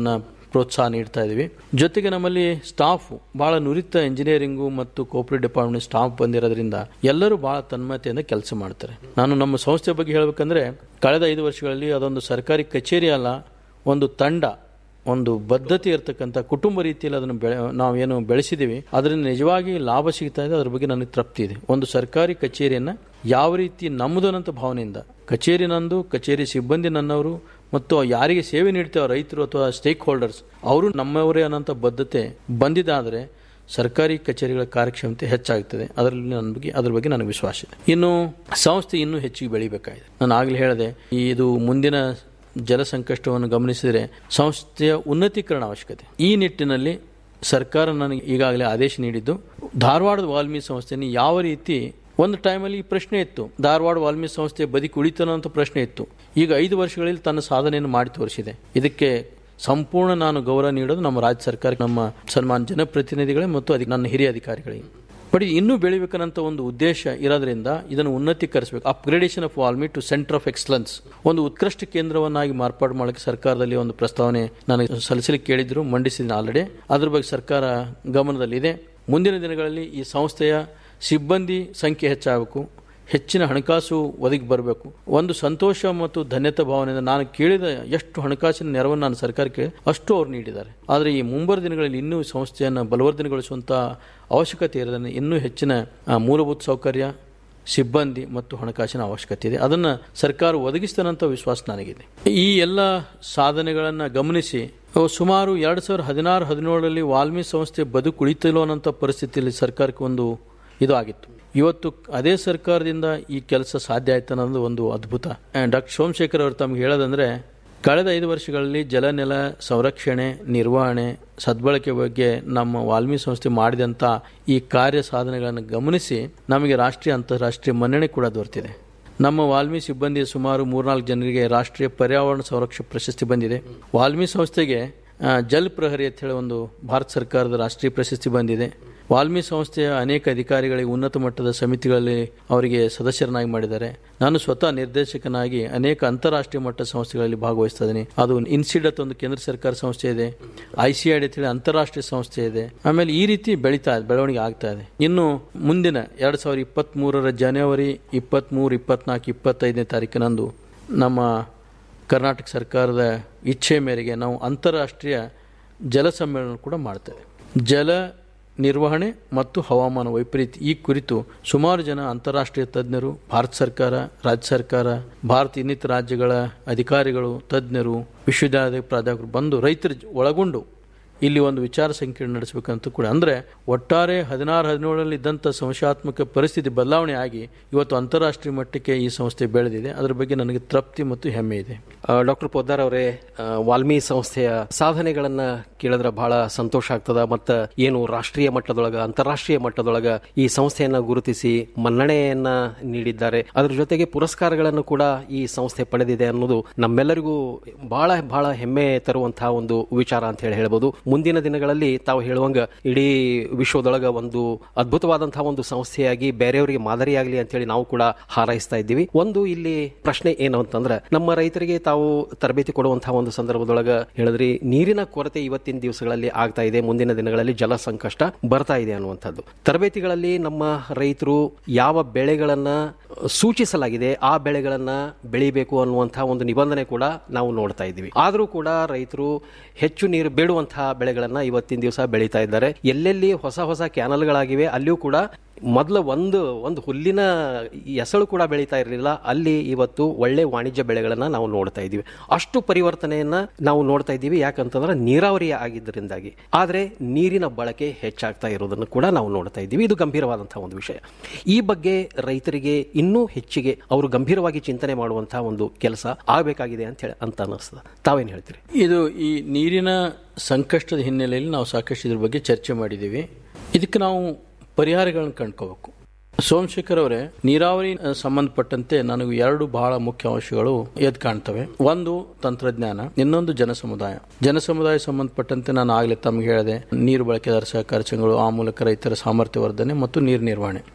Speaker 19: ಪ್ರೋತ್ಸಾಹ ನೀಡ್ತಾ ಇದೀವಿ ಜೊತೆಗೆ ನಮ್ಮಲ್ಲಿ ಸ್ಟಾಫ್ ಬಹಳ ನುರಿತ ಇಂಜಿನಿಯರಿಂಗು ಮತ್ತು ಕೋಪರೇಟ್ ಡಿಪಾರ್ಟ್ಮೆಂಟ್ ಸ್ಟಾಫ್ ಬಂದಿರೋದ್ರಿಂದ ಎಲ್ಲರೂ ಬಹಳ ತನ್ಮಯತೆಯಿಂದ ಕೆಲಸ ಮಾಡ್ತಾರೆ ನಾನು ನಮ್ಮ ಸಂಸ್ಥೆ ಬಗ್ಗೆ ಹೇಳಬೇಕಂದ್ರೆ ಕಳೆದ ಐದು ವರ್ಷಗಳಲ್ಲಿ ಅದೊಂದು ಸರ್ಕಾರಿ ಕಚೇರಿ ಅಲ್ಲ ಒಂದು ತಂಡ ಒಂದು ಬದ್ಧತೆ ಇರತಕ್ಕಂಥ ಕುಟುಂಬ ರೀತಿಯಲ್ಲಿ ಅದನ್ನು ಬೆಳೆ ನಾವೇನು ಬೆಳೆಸಿದ್ದೀವಿ ಅದರಿಂದ ನಿಜವಾಗಿ ಲಾಭ ಸಿಗ್ತಾ ಇದೆ ಅದ್ರ ಬಗ್ಗೆ ನನಗೆ ತೃಪ್ತಿ ಇದೆ ಒಂದು ಸರ್ಕಾರಿ ಕಚೇರಿಯನ್ನ ಯಾವ ರೀತಿ ನಮ್ಮದು ಅನ್ನೋ ಭಾವನೆಯಿಂದ ಕಚೇರಿ ನಂದು ಕಚೇರಿ ಸಿಬ್ಬಂದಿ ನನ್ನವರು ಮತ್ತು ಯಾರಿಗೆ ಸೇವೆ ನೀಡ್ತೇವೆ ರೈತರು ಅಥವಾ ಸ್ಟೇಕ್ ಹೋಲ್ಡರ್ಸ್ ಅವರು ನಮ್ಮವರೇ ಅನ್ನೋಂಥ ಬದ್ಧತೆ ಬಂದಿದ್ದಾದರೆ ಸರ್ಕಾರಿ ಕಚೇರಿಗಳ ಕಾರ್ಯಕ್ಷಮತೆ ಹೆಚ್ಚಾಗ್ತದೆ ಅದರಲ್ಲಿ ನನ್ನ ಬಗ್ಗೆ ಅದ್ರ ಬಗ್ಗೆ ನನಗೆ ವಿಶ್ವಾಸ ಇದೆ ಇನ್ನು ಸಂಸ್ಥೆ ಇನ್ನೂ ಹೆಚ್ಚಿಗೆ ಬೆಳಿಬೇಕಾಗಿದೆ ನಾನು ಆಗಲೇ ಹೇಳಿದೆ ಈ ಇದು ಮುಂದಿನ ಜಲ ಸಂಕಷ್ಟವನ್ನು ಗಮನಿಸಿದರೆ ಸಂಸ್ಥೆಯ ಉನ್ನತೀಕರಣ ಅವಶ್ಯಕತೆ ಈ ನಿಟ್ಟಿನಲ್ಲಿ ಸರ್ಕಾರ ನನಗೆ ಈಗಾಗಲೇ ಆದೇಶ ನೀಡಿದ್ದು ಧಾರವಾಡದ ವಾಲ್ಮೀಕಿ ಸಂಸ್ಥೆಯನ್ನು ಯಾವ ರೀತಿ ಒಂದು ಟೈಮಲ್ಲಿ ಈ ಪ್ರಶ್ನೆ ಇತ್ತು ಧಾರವಾಡ ವಾಲ್ಮೀಕಿ ಸಂಸ್ಥೆ ಬದುಕಿ ಉಳಿತನೋ ಅಂತ ಪ್ರಶ್ನೆ ಇತ್ತು ಈಗ ಐದು ವರ್ಷಗಳಲ್ಲಿ ತನ್ನ ಸಾಧನೆಯನ್ನು ಮಾಡಿ ತೋರಿಸಿದೆ ಇದಕ್ಕೆ ಸಂಪೂರ್ಣ ನಾನು ಗೌರವ ನೀಡೋದು ನಮ್ಮ ರಾಜ್ಯ ಸರ್ಕಾರ ನಮ್ಮ ಸನ್ಮಾನ ಜನಪ್ರತಿನಿಧಿಗಳೇ ಮತ್ತು ಅಧಿ ನನ್ನ ಹಿರಿಯ ಅಧಿಕಾರಿಗಳಿಗೆ ಬಟ್ ಇದು ಇನ್ನೂ ಬೆಳಿಬೇಕನ್ನಂತ ಒಂದು ಉದ್ದೇಶ ಇರೋದ್ರಿಂದ ಇದನ್ನು ಉನ್ನತೀಕರಿಸಬೇಕು upgradation of WALMI to centre of excellence ಒಂದು ಉತ್ಕೃಷ್ಟ ಕೇಂದ್ರವನ್ನಾಗಿ ಮಾರ್ಪಾಡು ಮಾಡಕ್ಕೆ ಸರ್ಕಾರದಲ್ಲಿ ಒಂದು ಪ್ರಸ್ತಾವನೆ ನನಗೆ ಸಲ್ಲಿಸಲಿಕ್ಕೆ ಕೇಳಿದ್ರು ಮಂಡಿಸಿದ್ದೀನಿ ಆಲ್ರೆಡಿ ಅದ್ರ ಬಗ್ಗೆ ಸರ್ಕಾರ ಗಮನದಲ್ಲಿದೆ ಮುಂದಿನ ದಿನಗಳಲ್ಲಿ ಈ ಸಂಸ್ಥೆಯ ಸಿಬ್ಬಂದಿ ಸಂಖ್ಯೆ ಹೆಚ್ಚಾಗಬೇಕು ಹೆಚ್ಚಿನ ಹಣಕಾಸು ಒದಗಿ ಬರಬೇಕು ಒಂದು ಸಂತೋಷ ಮತ್ತು ಧನ್ಯತಾ ಭಾವನೆಯಿಂದ ನಾನು ಕೇಳಿದ ಎಷ್ಟು ಹಣಕಾಸಿನ ನೆರವನ್ನು ನಾನು ಸರ್ಕಾರಕ್ಕೆ ಅಷ್ಟು ಅವ್ರು ನೀಡಿದ್ದಾರೆ ಆದರೆ ಈ ಮುಂಬರುವ ದಿನಗಳಲ್ಲಿ ಇನ್ನೂ ಸಂಸ್ಥೆಯನ್ನು ಬಲವರ್ಧನೆಗೊಳಿಸುವಂಥ ಅವಶ್ಯಕತೆ ಇರೋದನ್ನು ಇನ್ನೂ ಹೆಚ್ಚಿನ ಆ, ಮೂಲಭೂತ ಸೌಕರ್ಯ ಸಿಬ್ಬಂದಿ ಮತ್ತು ಹಣಕಾಸಿನ ಅವಶ್ಯಕತೆ ಇದೆ ಅದನ್ನು ಸರ್ಕಾರ ಒದಗಿಸ್ತಾನಂತ ವಿಶ್ವಾಸ ನನಗಿದೆ ಈ ಎಲ್ಲ ಸಾಧನೆಗಳನ್ನು ಗಮನಿಸಿ ಅವು ಸುಮಾರು ಎರಡು ಸಾವಿರದ ಹದಿನಾರು ಹದಿನೇಳರಲ್ಲಿ ವಾಲ್ಮೀಕಿ ಸಂಸ್ಥೆ ಬದುಕುಳಿತಿಲ್ಲೋ ಅನ್ನೋಂಥ ಪರಿಸ್ಥಿತಿಯಲ್ಲಿ ಸರ್ಕಾರಕ್ಕೆ ಒಂದು ಇದು ಆಗಿತ್ತು ಇವತ್ತು ಅದೇ ಸರ್ಕಾರದಿಂದ ಈ ಕೆಲಸ ಸಾಧ್ಯ ಆಯ್ತು ಅನ್ನೋದು ಒಂದು ಅದ್ಭುತ ಡಾಕ್ಟರ್ ಸೋಮಶೇಖರ್ ಅವರು ತಮ್ಗೆ ಹೇಳೋದಂದ್ರೆ ಕಳೆದ ಐದು ವರ್ಷಗಳಲ್ಲಿ ಜಲನೆಲ ಸಂರಕ್ಷಣೆ ನಿರ್ವಹಣೆ ಸದ್ಬಳಕೆ ಬಗ್ಗೆ ನಮ್ಮ ವಾಲ್ಮೀಕಿ ಸಂಸ್ಥೆ ಮಾಡಿದಂಥ ಈ ಕಾರ್ಯ ಸಾಧನೆಗಳನ್ನು ಗಮನಿಸಿ ನಮಗೆ ರಾಷ್ಟ್ರೀಯ ಅಂತಾರಾಷ್ಟ್ರೀಯ ಮನ್ನಣೆ ಕೂಡ ದೊರೆತಿದೆ ನಮ್ಮ ವಾಲ್ಮೀಕಿ ಸಿಬ್ಬಂದಿಯ ಸುಮಾರು ಮೂರ್ನಾಲ್ಕು ಜನರಿಗೆ ರಾಷ್ಟ್ರೀಯ ಪರ್ಯಾವರಣ ಸಂರಕ್ಷಣೆ ಪ್ರಶಸ್ತಿ ಬಂದಿದೆ ವಾಲ್ಮೀಕಿ ಸಂಸ್ಥೆಗೆ ಆ, ಜಲ್ ಪ್ರಹರಿ ಅಂತ ಹೇಳಿ ಒಂದು ಭಾರತ ಸರ್ಕಾರದ ರಾಷ್ಟ್ರೀಯ ಪ್ರಶಸ್ತಿ ಬಂದಿದೆ ವಾಲ್ಮೀಕಿ ಸಂಸ್ಥೆಯ ಅನೇಕ ಅಧಿಕಾರಿಗಳಿಗೆ ಉನ್ನತ ಮಟ್ಟದ ಸಮಿತಿಗಳಲ್ಲಿ ಅವರಿಗೆ ಸದಸ್ಯರನ್ನಾಗಿ ಮಾಡಿದ್ದಾರೆ ನಾನು ಸ್ವತಃ ನಿರ್ದೇಶಕನಾಗಿ ಅನೇಕ ಅಂತಾರಾಷ್ಟ್ರೀಯ ಮಟ್ಟದ ಸಂಸ್ಥೆಗಳಲ್ಲಿ ಭಾಗವಹಿಸ್ತಾ ಇದ್ದೀನಿ ಅದು ಇನ್ಸಿಡತ್ ಒಂದು ಕೇಂದ್ರ ಸರ್ಕಾರ ಸಂಸ್ಥೆ ಇದೆ ಐ ಸಿ ಐ ಡಿ ಹೇಳಿ ಅಂತಾರಾಷ್ಟ್ರೀಯ ಸಂಸ್ಥೆ ಇದೆ ಆಮೇಲೆ ಈ ರೀತಿ ಬೆಳೀತಾ ಇದೆ ಬೆಳವಣಿಗೆ ಆಗ್ತಾ ಇದೆ ಇನ್ನು ಮುಂದಿನ ಎರಡ್ ಸಾವಿರದ ಇಪ್ಪತ್ತ್ ಮೂರರ ಜನವರಿ ಇಪ್ಪತ್ತ್ ಮೂರು ಇಪ್ಪತ್ನಾಲ್ಕು ಇಪ್ಪತ್ತೈದನೇ ತಾರೀಕಿನಂದು ನಮ್ಮ ಕರ್ನಾಟಕ ಸರ್ಕಾರದ ಇಚ್ಛೆ ಮೇರೆಗೆ ನಾವು ಅಂತಾರಾಷ್ಟ್ರೀಯ ಜಲ ಸಮ್ಮೇಳನ ಕೂಡ ಮಾಡ್ತೇವೆ ಜಲ ನಿರ್ವಹಣೆ ಮತ್ತು ಹವಾಮಾನ ವೈಪರೀತ್ಯ ಈ ಕುರಿತು ಸುಮಾರು ಜನ ಅಂತಾರಾಷ್ಟ್ರೀಯ ತಜ್ಞರು ಭಾರತ ಸರ್ಕಾರ ರಾಜ್ಯ ಸರ್ಕಾರ ಭಾರತ ಇನ್ನಿತರ ರಾಜ್ಯಗಳ ಅಧಿಕಾರಿಗಳು ತಜ್ಞರು ವಿಶ್ವವಿದ್ಯಾಲಯದ ಪ್ರಾಧ್ಯಾಪಕರು ಬಂದು ರೈತರ ಜ- ಒಳಗೊಂಡು ಇಲ್ಲಿ ಒಂದು ವಿಚಾರ ಸಂಕಿರಣ ನಡೆಸಬೇಕಂತ ಕೂಡ ಅಂದ್ರೆ ಒಟ್ಟಾರೆ ಹದಿನಾರು ಹದಿನೇಳರಲ್ಲಿ ಇದ್ದಂಥ ಸಂಶಯಾತ್ಮಕ ಪರಿಸ್ಥಿತಿ ಬದಲಾವಣೆ ಆಗಿ ಇವತ್ತು ಅಂತಾರಾಷ್ಟ್ರೀಯ ಮಟ್ಟಕ್ಕೆ ಈ ಸಂಸ್ಥೆ ಬೆಳೆದಿದೆ ಅದರ ಬಗ್ಗೆ ನನಗೆ ತೃಪ್ತಿ ಮತ್ತು ಹೆಮ್ಮೆ ಇದೆ
Speaker 17: ಡಾಕ್ಟರ್ ಪೊದ್ದಾರ್ ಅವರೇ ಆ, ವಾಲ್ಮೀಕಿ ಸಂಸ್ಥೆಯ ಸಾಧನೆಗಳನ್ನ ಕೇಳಿದ್ರೆ ಬಹಳ ಸಂತೋಷ ಆಗ್ತದ ಮತ್ತ ಏನು ರಾಷ್ಟ್ರೀಯ ಮಟ್ಟದೊಳಗ ಅಂತಾರಾಷ್ಟ್ರೀಯ ಮಟ್ಟದೊಳಗ ಈ ಸಂಸ್ಥೆಯನ್ನ ಗುರುತಿಸಿ ಮನ್ನಣೆಯನ್ನ ನೀಡಿದ್ದಾರೆ ಅದ್ರ ಜೊತೆಗೆ ಪುರಸ್ಕಾರಗಳನ್ನು ಕೂಡ ಈ ಸಂಸ್ಥೆ ಪಡೆದಿದೆ ಅನ್ನೋದು ನಮ್ಮೆಲ್ಲರಿಗೂ ಬಹಳ ಬಹಳ ಹೆಮ್ಮೆ ತರುವಂತಹ ಒಂದು ವಿಚಾರ ಅಂತ ಹೇಳಿ ಹೇಳ್ಬೋದು ಮುಂದಿನ ದಿನಗಳಲ್ಲಿ ತಾವು ಹೇಳುವಂಗ ಇಡೀ ವಿಶ್ವದೊಳಗ ಒಂದು ಅದ್ಭುತವಾದಂತಹ ಒಂದು ಸಂಸ್ಥೆಯಾಗಿ ಬೇರೆಯವರಿಗೆ ಮಾದರಿಯಾಗಲಿ ಅಂತ ಹೇಳಿ ನಾವು ಕೂಡ ಹಾರೈಸ್ತಾ ಇದ್ದೀವಿ ಒಂದು ಇಲ್ಲಿ ಪ್ರಶ್ನೆ ಏನು ಅಂತಂದ್ರೆ ನಮ್ಮ ರೈತರಿಗೆ ತಾವು ತರಬೇತಿ ಕೊಡುವಂತಹ ಒಂದು ಸಂದರ್ಭದೊಳಗ ಹೇಳಿದ್ರಿ ನೀರಿನ ಕೊರತೆ ಇವತ್ತಿನ ದಿವಸಗಳಲ್ಲಿ ಆಗ್ತಾ ಇದೆ ಮುಂದಿನ ದಿನಗಳಲ್ಲಿ ಜಲ ಸಂಕಷ್ಟ ಬರ್ತಾ ಇದೆ ಅನ್ನುವಂಥದ್ದು ತರಬೇತಿಗಳಲ್ಲಿ ನಮ್ಮ ರೈತರು ಯಾವ ಬೆಳೆಗಳನ್ನ ಸೂಚಿಸಲಾಗಿದೆ ಆ ಬೆಳೆಗಳನ್ನ ಬೆಳಿಬೇಕು ಅನ್ನುವಂತಹ ಒಂದು ನಿಬಂಧನೆ ಕೂಡ ನಾವು ನೋಡ್ತಾ ಇದ್ದೀವಿ ಆದರೂ ಕೂಡ ರೈತರು ಹೆಚ್ಚು ನೀರು ಬೇಡುವಂತಹ ಬೆಳೆಗಳನ್ನ ಇವತ್ತಿನ ದಿವಸ ಬೆಳೀತಾ ಇದ್ದಾರೆ ಎಲ್ಲೆಲ್ಲಿ ಹೊಸ ಹೊಸ ಕ್ಯಾನಲ್ಗಳಾಗಿವೆ ಅಲ್ಲಿಯೂ ಕೂಡ ಮೊದಲ ಒಂದು ಒಂದು ಹುಲ್ಲಿನ ಎಸಳು ಕೂಡ ಬೆಳೀತಾ ಇರಲಿಲ್ಲ ಅಲ್ಲಿ ಇವತ್ತು ಒಳ್ಳೆ ವಾಣಿಜ್ಯ ಬೆಳೆಗಳನ್ನ ನಾವು ನೋಡ್ತಾ ಇದ್ದೀವಿ ಅಷ್ಟು ಪರಿವರ್ತನೆಯನ್ನ ನಾವು ನೋಡ್ತಾ ಇದ್ದೀವಿ ಯಾಕಂತಂದ್ರೆ ನೀರಾವರಿ ಆಗಿದ್ದರಿಂದಾಗಿ ಆದ್ರೆ ನೀರಿನ ಬಳಕೆ ಹೆಚ್ಚಾಗ್ತಾ ಇರೋದನ್ನು ಕೂಡ ನಾವು ನೋಡ್ತಾ ಇದ್ದೀವಿ ಇದು ಗಂಭೀರವಾದಂತಹ ಒಂದು ವಿಷಯ ಈ ಬಗ್ಗೆ ರೈತರಿಗೆ ಇನ್ನೂ ಹೆಚ್ಚಿಗೆ ಅವರು ಗಂಭೀರವಾಗಿ ಚಿಂತನೆ ಮಾಡುವಂತಹ ಒಂದು ಕೆಲಸ ಆಗಬೇಕಾಗಿದೆ ಅಂತ ಹೇಳಿ ಅಂತ ಅನಿಸ್ತದ ತಾವೇನು ಹೇಳ್ತೀರಿ
Speaker 19: ಇದು ಈ ನೀರಿನ ಸಂಕಷ್ಟದ ಹಿನ್ನೆಲೆಯಲ್ಲಿ ನಾವು ಸಾಕಷ್ಟು ಇದ್ರ ಬಗ್ಗೆ ಚರ್ಚೆ ಮಾಡಿದ್ದೀವಿ ಇದಕ್ಕೆ ನಾವು ಪರಿಹಾರಗಳನ್ನು ಕಂಡ್ಕೋಬೇಕು ಸೋಮಶೇಖರ್ ಅವರೇ ನೀರಾವರಿ ಅಹ್, ಸಂಬಂಧಪಟ್ಟಂತೆ ನನಗೆ ಎರಡು ಬಹಳ ಮುಖ್ಯ ಅಂಶಗಳು ಎದ್ದು ಕಾಣ್ತವೆ ಒಂದು ತಂತ್ರಜ್ಞಾನ ಇನ್ನೊಂದು ಜನಸಮುದಾಯ ಜನಸಮುದಾಯ ಸಂಬಂಧಪಟ್ಟಂತೆ ನಾನು ಆಗಲೇ ತಮಗೆ ಹೇಳಿದೆ ನೀರು ಬಳಕೆದಾರ ಸಹಕಾರ ಸಂಘಗಳು ಆ ಮೂಲಕ ರೈತರ ಸಾಮರ್ಥ್ಯ ವರ್ಧನೆ ಮತ್ತು ನೀರು ನಿರ್ವಹಣೆ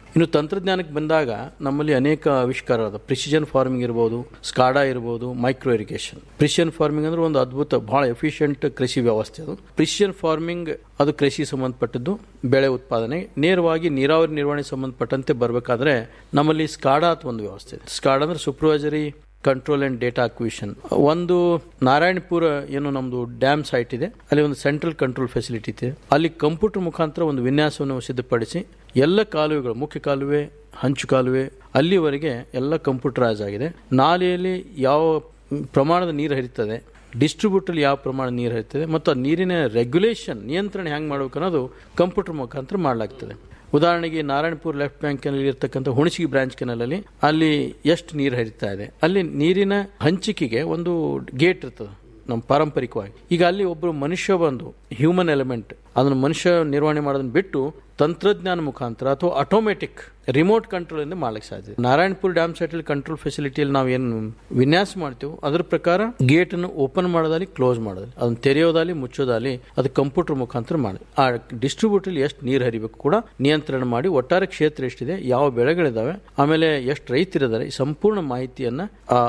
Speaker 19: ಇನ್ನು ತಂತ್ರಜ್ಞಾನಕ್ಕೆ ಬಂದಾಗ ನಮ್ಮಲ್ಲಿ ಅನೇಕ ಆವಿಷ್ಕಾರ ಅದ ಪ್ರಿಸಿಷನ್ ಫಾರ್ಮಿಂಗ್ ಇರ್ಬೋದು ಸ್ಕಾಡಾ ಇರ್ಬೋದು ಮೈಕ್ರೋ ಇರಿಗೇಷನ್ ಪ್ರಿಸಿಷನ್ ಫಾರ್ಮಿಂಗ್ ಅಂದ್ರೆ ಒಂದು ಅದ್ಭುತ ಬಹಳ ಎಫಿಷಿಯಂಟ್ ಕೃಷಿ ವ್ಯವಸ್ಥೆ ಅದು ಪ್ರಿಸಿಷನ್ ಫಾರ್ಮಿಂಗ್ ಅದು ಕೃಷಿ ಸಂಬಂಧಪಟ್ಟದ್ದು ಬೆಳೆ ಉತ್ಪಾದನೆ ನೇರವಾಗಿ ನೀರಾವರಿ ನಿರ್ವಹಣೆ ಸಂಬಂಧಪಟ್ಟಂತೆ ಬರಬೇಕಾದ್ರೆ ನಮ್ಮಲ್ಲಿ ಸ್ಕಾಡಾ ಅಂತ ಒಂದು ವ್ಯವಸ್ಥೆ ಇದೆ ಸ್ಕಾಡಾ ಅಂದ್ರೆ supervisory control and data acquisition ಒಂದು ನಾರಾಯಣಪುರ ಏನು ನಮ್ದು ಡ್ಯಾಮ್ ಸೈಟ್ ಇದೆ ಅಲ್ಲಿ ಒಂದು ಸೆಂಟ್ರಲ್ ಕಂಟ್ರೋಲ್ ಫೆಸಿಲಿಟಿ ಇದೆ ಅಲ್ಲಿ ಕಂಪ್ಯೂಟರ್ ಮುಖಾಂತರ ಒಂದು ವಿನ್ಯಾಸವನ್ನು ಸಿದ್ಧಪಡಿಸಿ ಎಲ್ಲ ಕಾಲುವೆಗಳು ಮುಖ್ಯ ಕಾಲುವೆ ಹಂಚು ಕಾಲುವೆ ಅಲ್ಲಿವರೆಗೆ ಎಲ್ಲ ಕಂಪ್ಯೂಟರೈಸ್ ಆಗಿದೆ ನಾಲೆಯಲ್ಲಿ ಯಾವ ಪ್ರಮಾಣದ ನೀರು ಹರಿತದೆ ಡಿಸ್ಟ್ರಿಬ್ಯೂಟರ್ ಯಾವ ಪ್ರಮಾಣ ನೀರು ಹರಿತದೆ ಮತ್ತು ಆ ನೀರಿನ ರೆಗ್ಯುಲೇಷನ್ ನಿಯಂತ್ರಣ ಹೆಂಗೆ ಮಾಡ್ಬೇಕು ಅನ್ನೋದು ಕಂಪ್ಯೂಟರ್ ಮುಖಾಂತರ ಮಾಡಲಾಗ್ತದೆ ಉದಾಹರಣೆಗೆ ನಾರಾಯಣಪುರ ಲೆಫ್ಟ್ ಬ್ಯಾಂಕ್ ಕೆನಲ್ಲಿ ಇರತಕ್ಕಂಥ ಹುಣಸಿಗೆ ಬ್ರಾಂಚ್ ಕೆನಲಲ್ಲಿ ಅಲ್ಲಿ ಎಷ್ಟು ನೀರು ಹರಿತಾ ಇದೆ ಅಲ್ಲಿ ನೀರಿನ ಹಂಚಿಕೆಗೆ ಒಂದು ಗೇಟ್ ಇರ್ತದೆ ನಮ್ಮ ಪಾರಂಪರಿಕವಾಗಿ ಈಗ ಅಲ್ಲಿ ಒಬ್ಬರು ಮನುಷ್ಯ ಬಂದು ಹ್ಯೂಮನ್ ಎಲಿಮೆಂಟ್ ಅದನ್ನು ಮನುಷ್ಯ ನಿರ್ವಹಣೆ ಮಾಡೋದನ್ನ ಬಿಟ್ಟು ತಂತ್ರಜ್ಞಾನ ಮುಖಾಂತರ ಅಥವಾ ಆಟೋಮೆಟಿಕ್ ರಿಮೋಟ್ ಕಂಟ್ರೋಲ್ ಇಂದ ಮಾಡ್ಲಿಕ್ಕೆ ಸಾಧ್ಯ ನಾರಾಯಣಪುರ ಡ್ಯಾಮ್ ಸೈಟ್ ಕಂಟ್ರೋಲ್ ಫೆಸಿಲಿಟಿಯಲ್ಲಿ ನಾವು ಏನು ವಿನ್ಯಾಸ ಮಾಡ್ತೀವಿ ಅದರ ಪ್ರಕಾರ ಗೇಟ್ ಅನ್ನು ಓಪನ್ ಮಾಡೋದಲ್ಲಿ ಕ್ಲೋಸ್ ಮಾಡೋದಲ್ಲಿ ಅದನ್ನ ತೆರೆಯೋದಾಲಿ ಮುಚ್ಚೋದಾಲಿ ಅದು ಕಂಪ್ಯೂಟರ್ ಮುಖಾಂತರ ಮಾಡಿ ಆ ಡಿಸ್ಟ್ರಿಬ್ಯೂಟರ್ ಎಷ್ಟು ನೀರು ಹರಿಬೇಕು ಕೂಡ ನಿಯಂತ್ರಣ ಮಾಡಿ ಒಟ್ಟಾರೆ ಕ್ಷೇತ್ರ ಎಷ್ಟಿದೆ ಯಾವ ಬೆಳೆಗಳಿದಾವೆ ಆಮೇಲೆ ಎಷ್ಟು ರೈತರಿದ್ದಾರೆ ಈ ಸಂಪೂರ್ಣ ಮಾಹಿತಿಯನ್ನ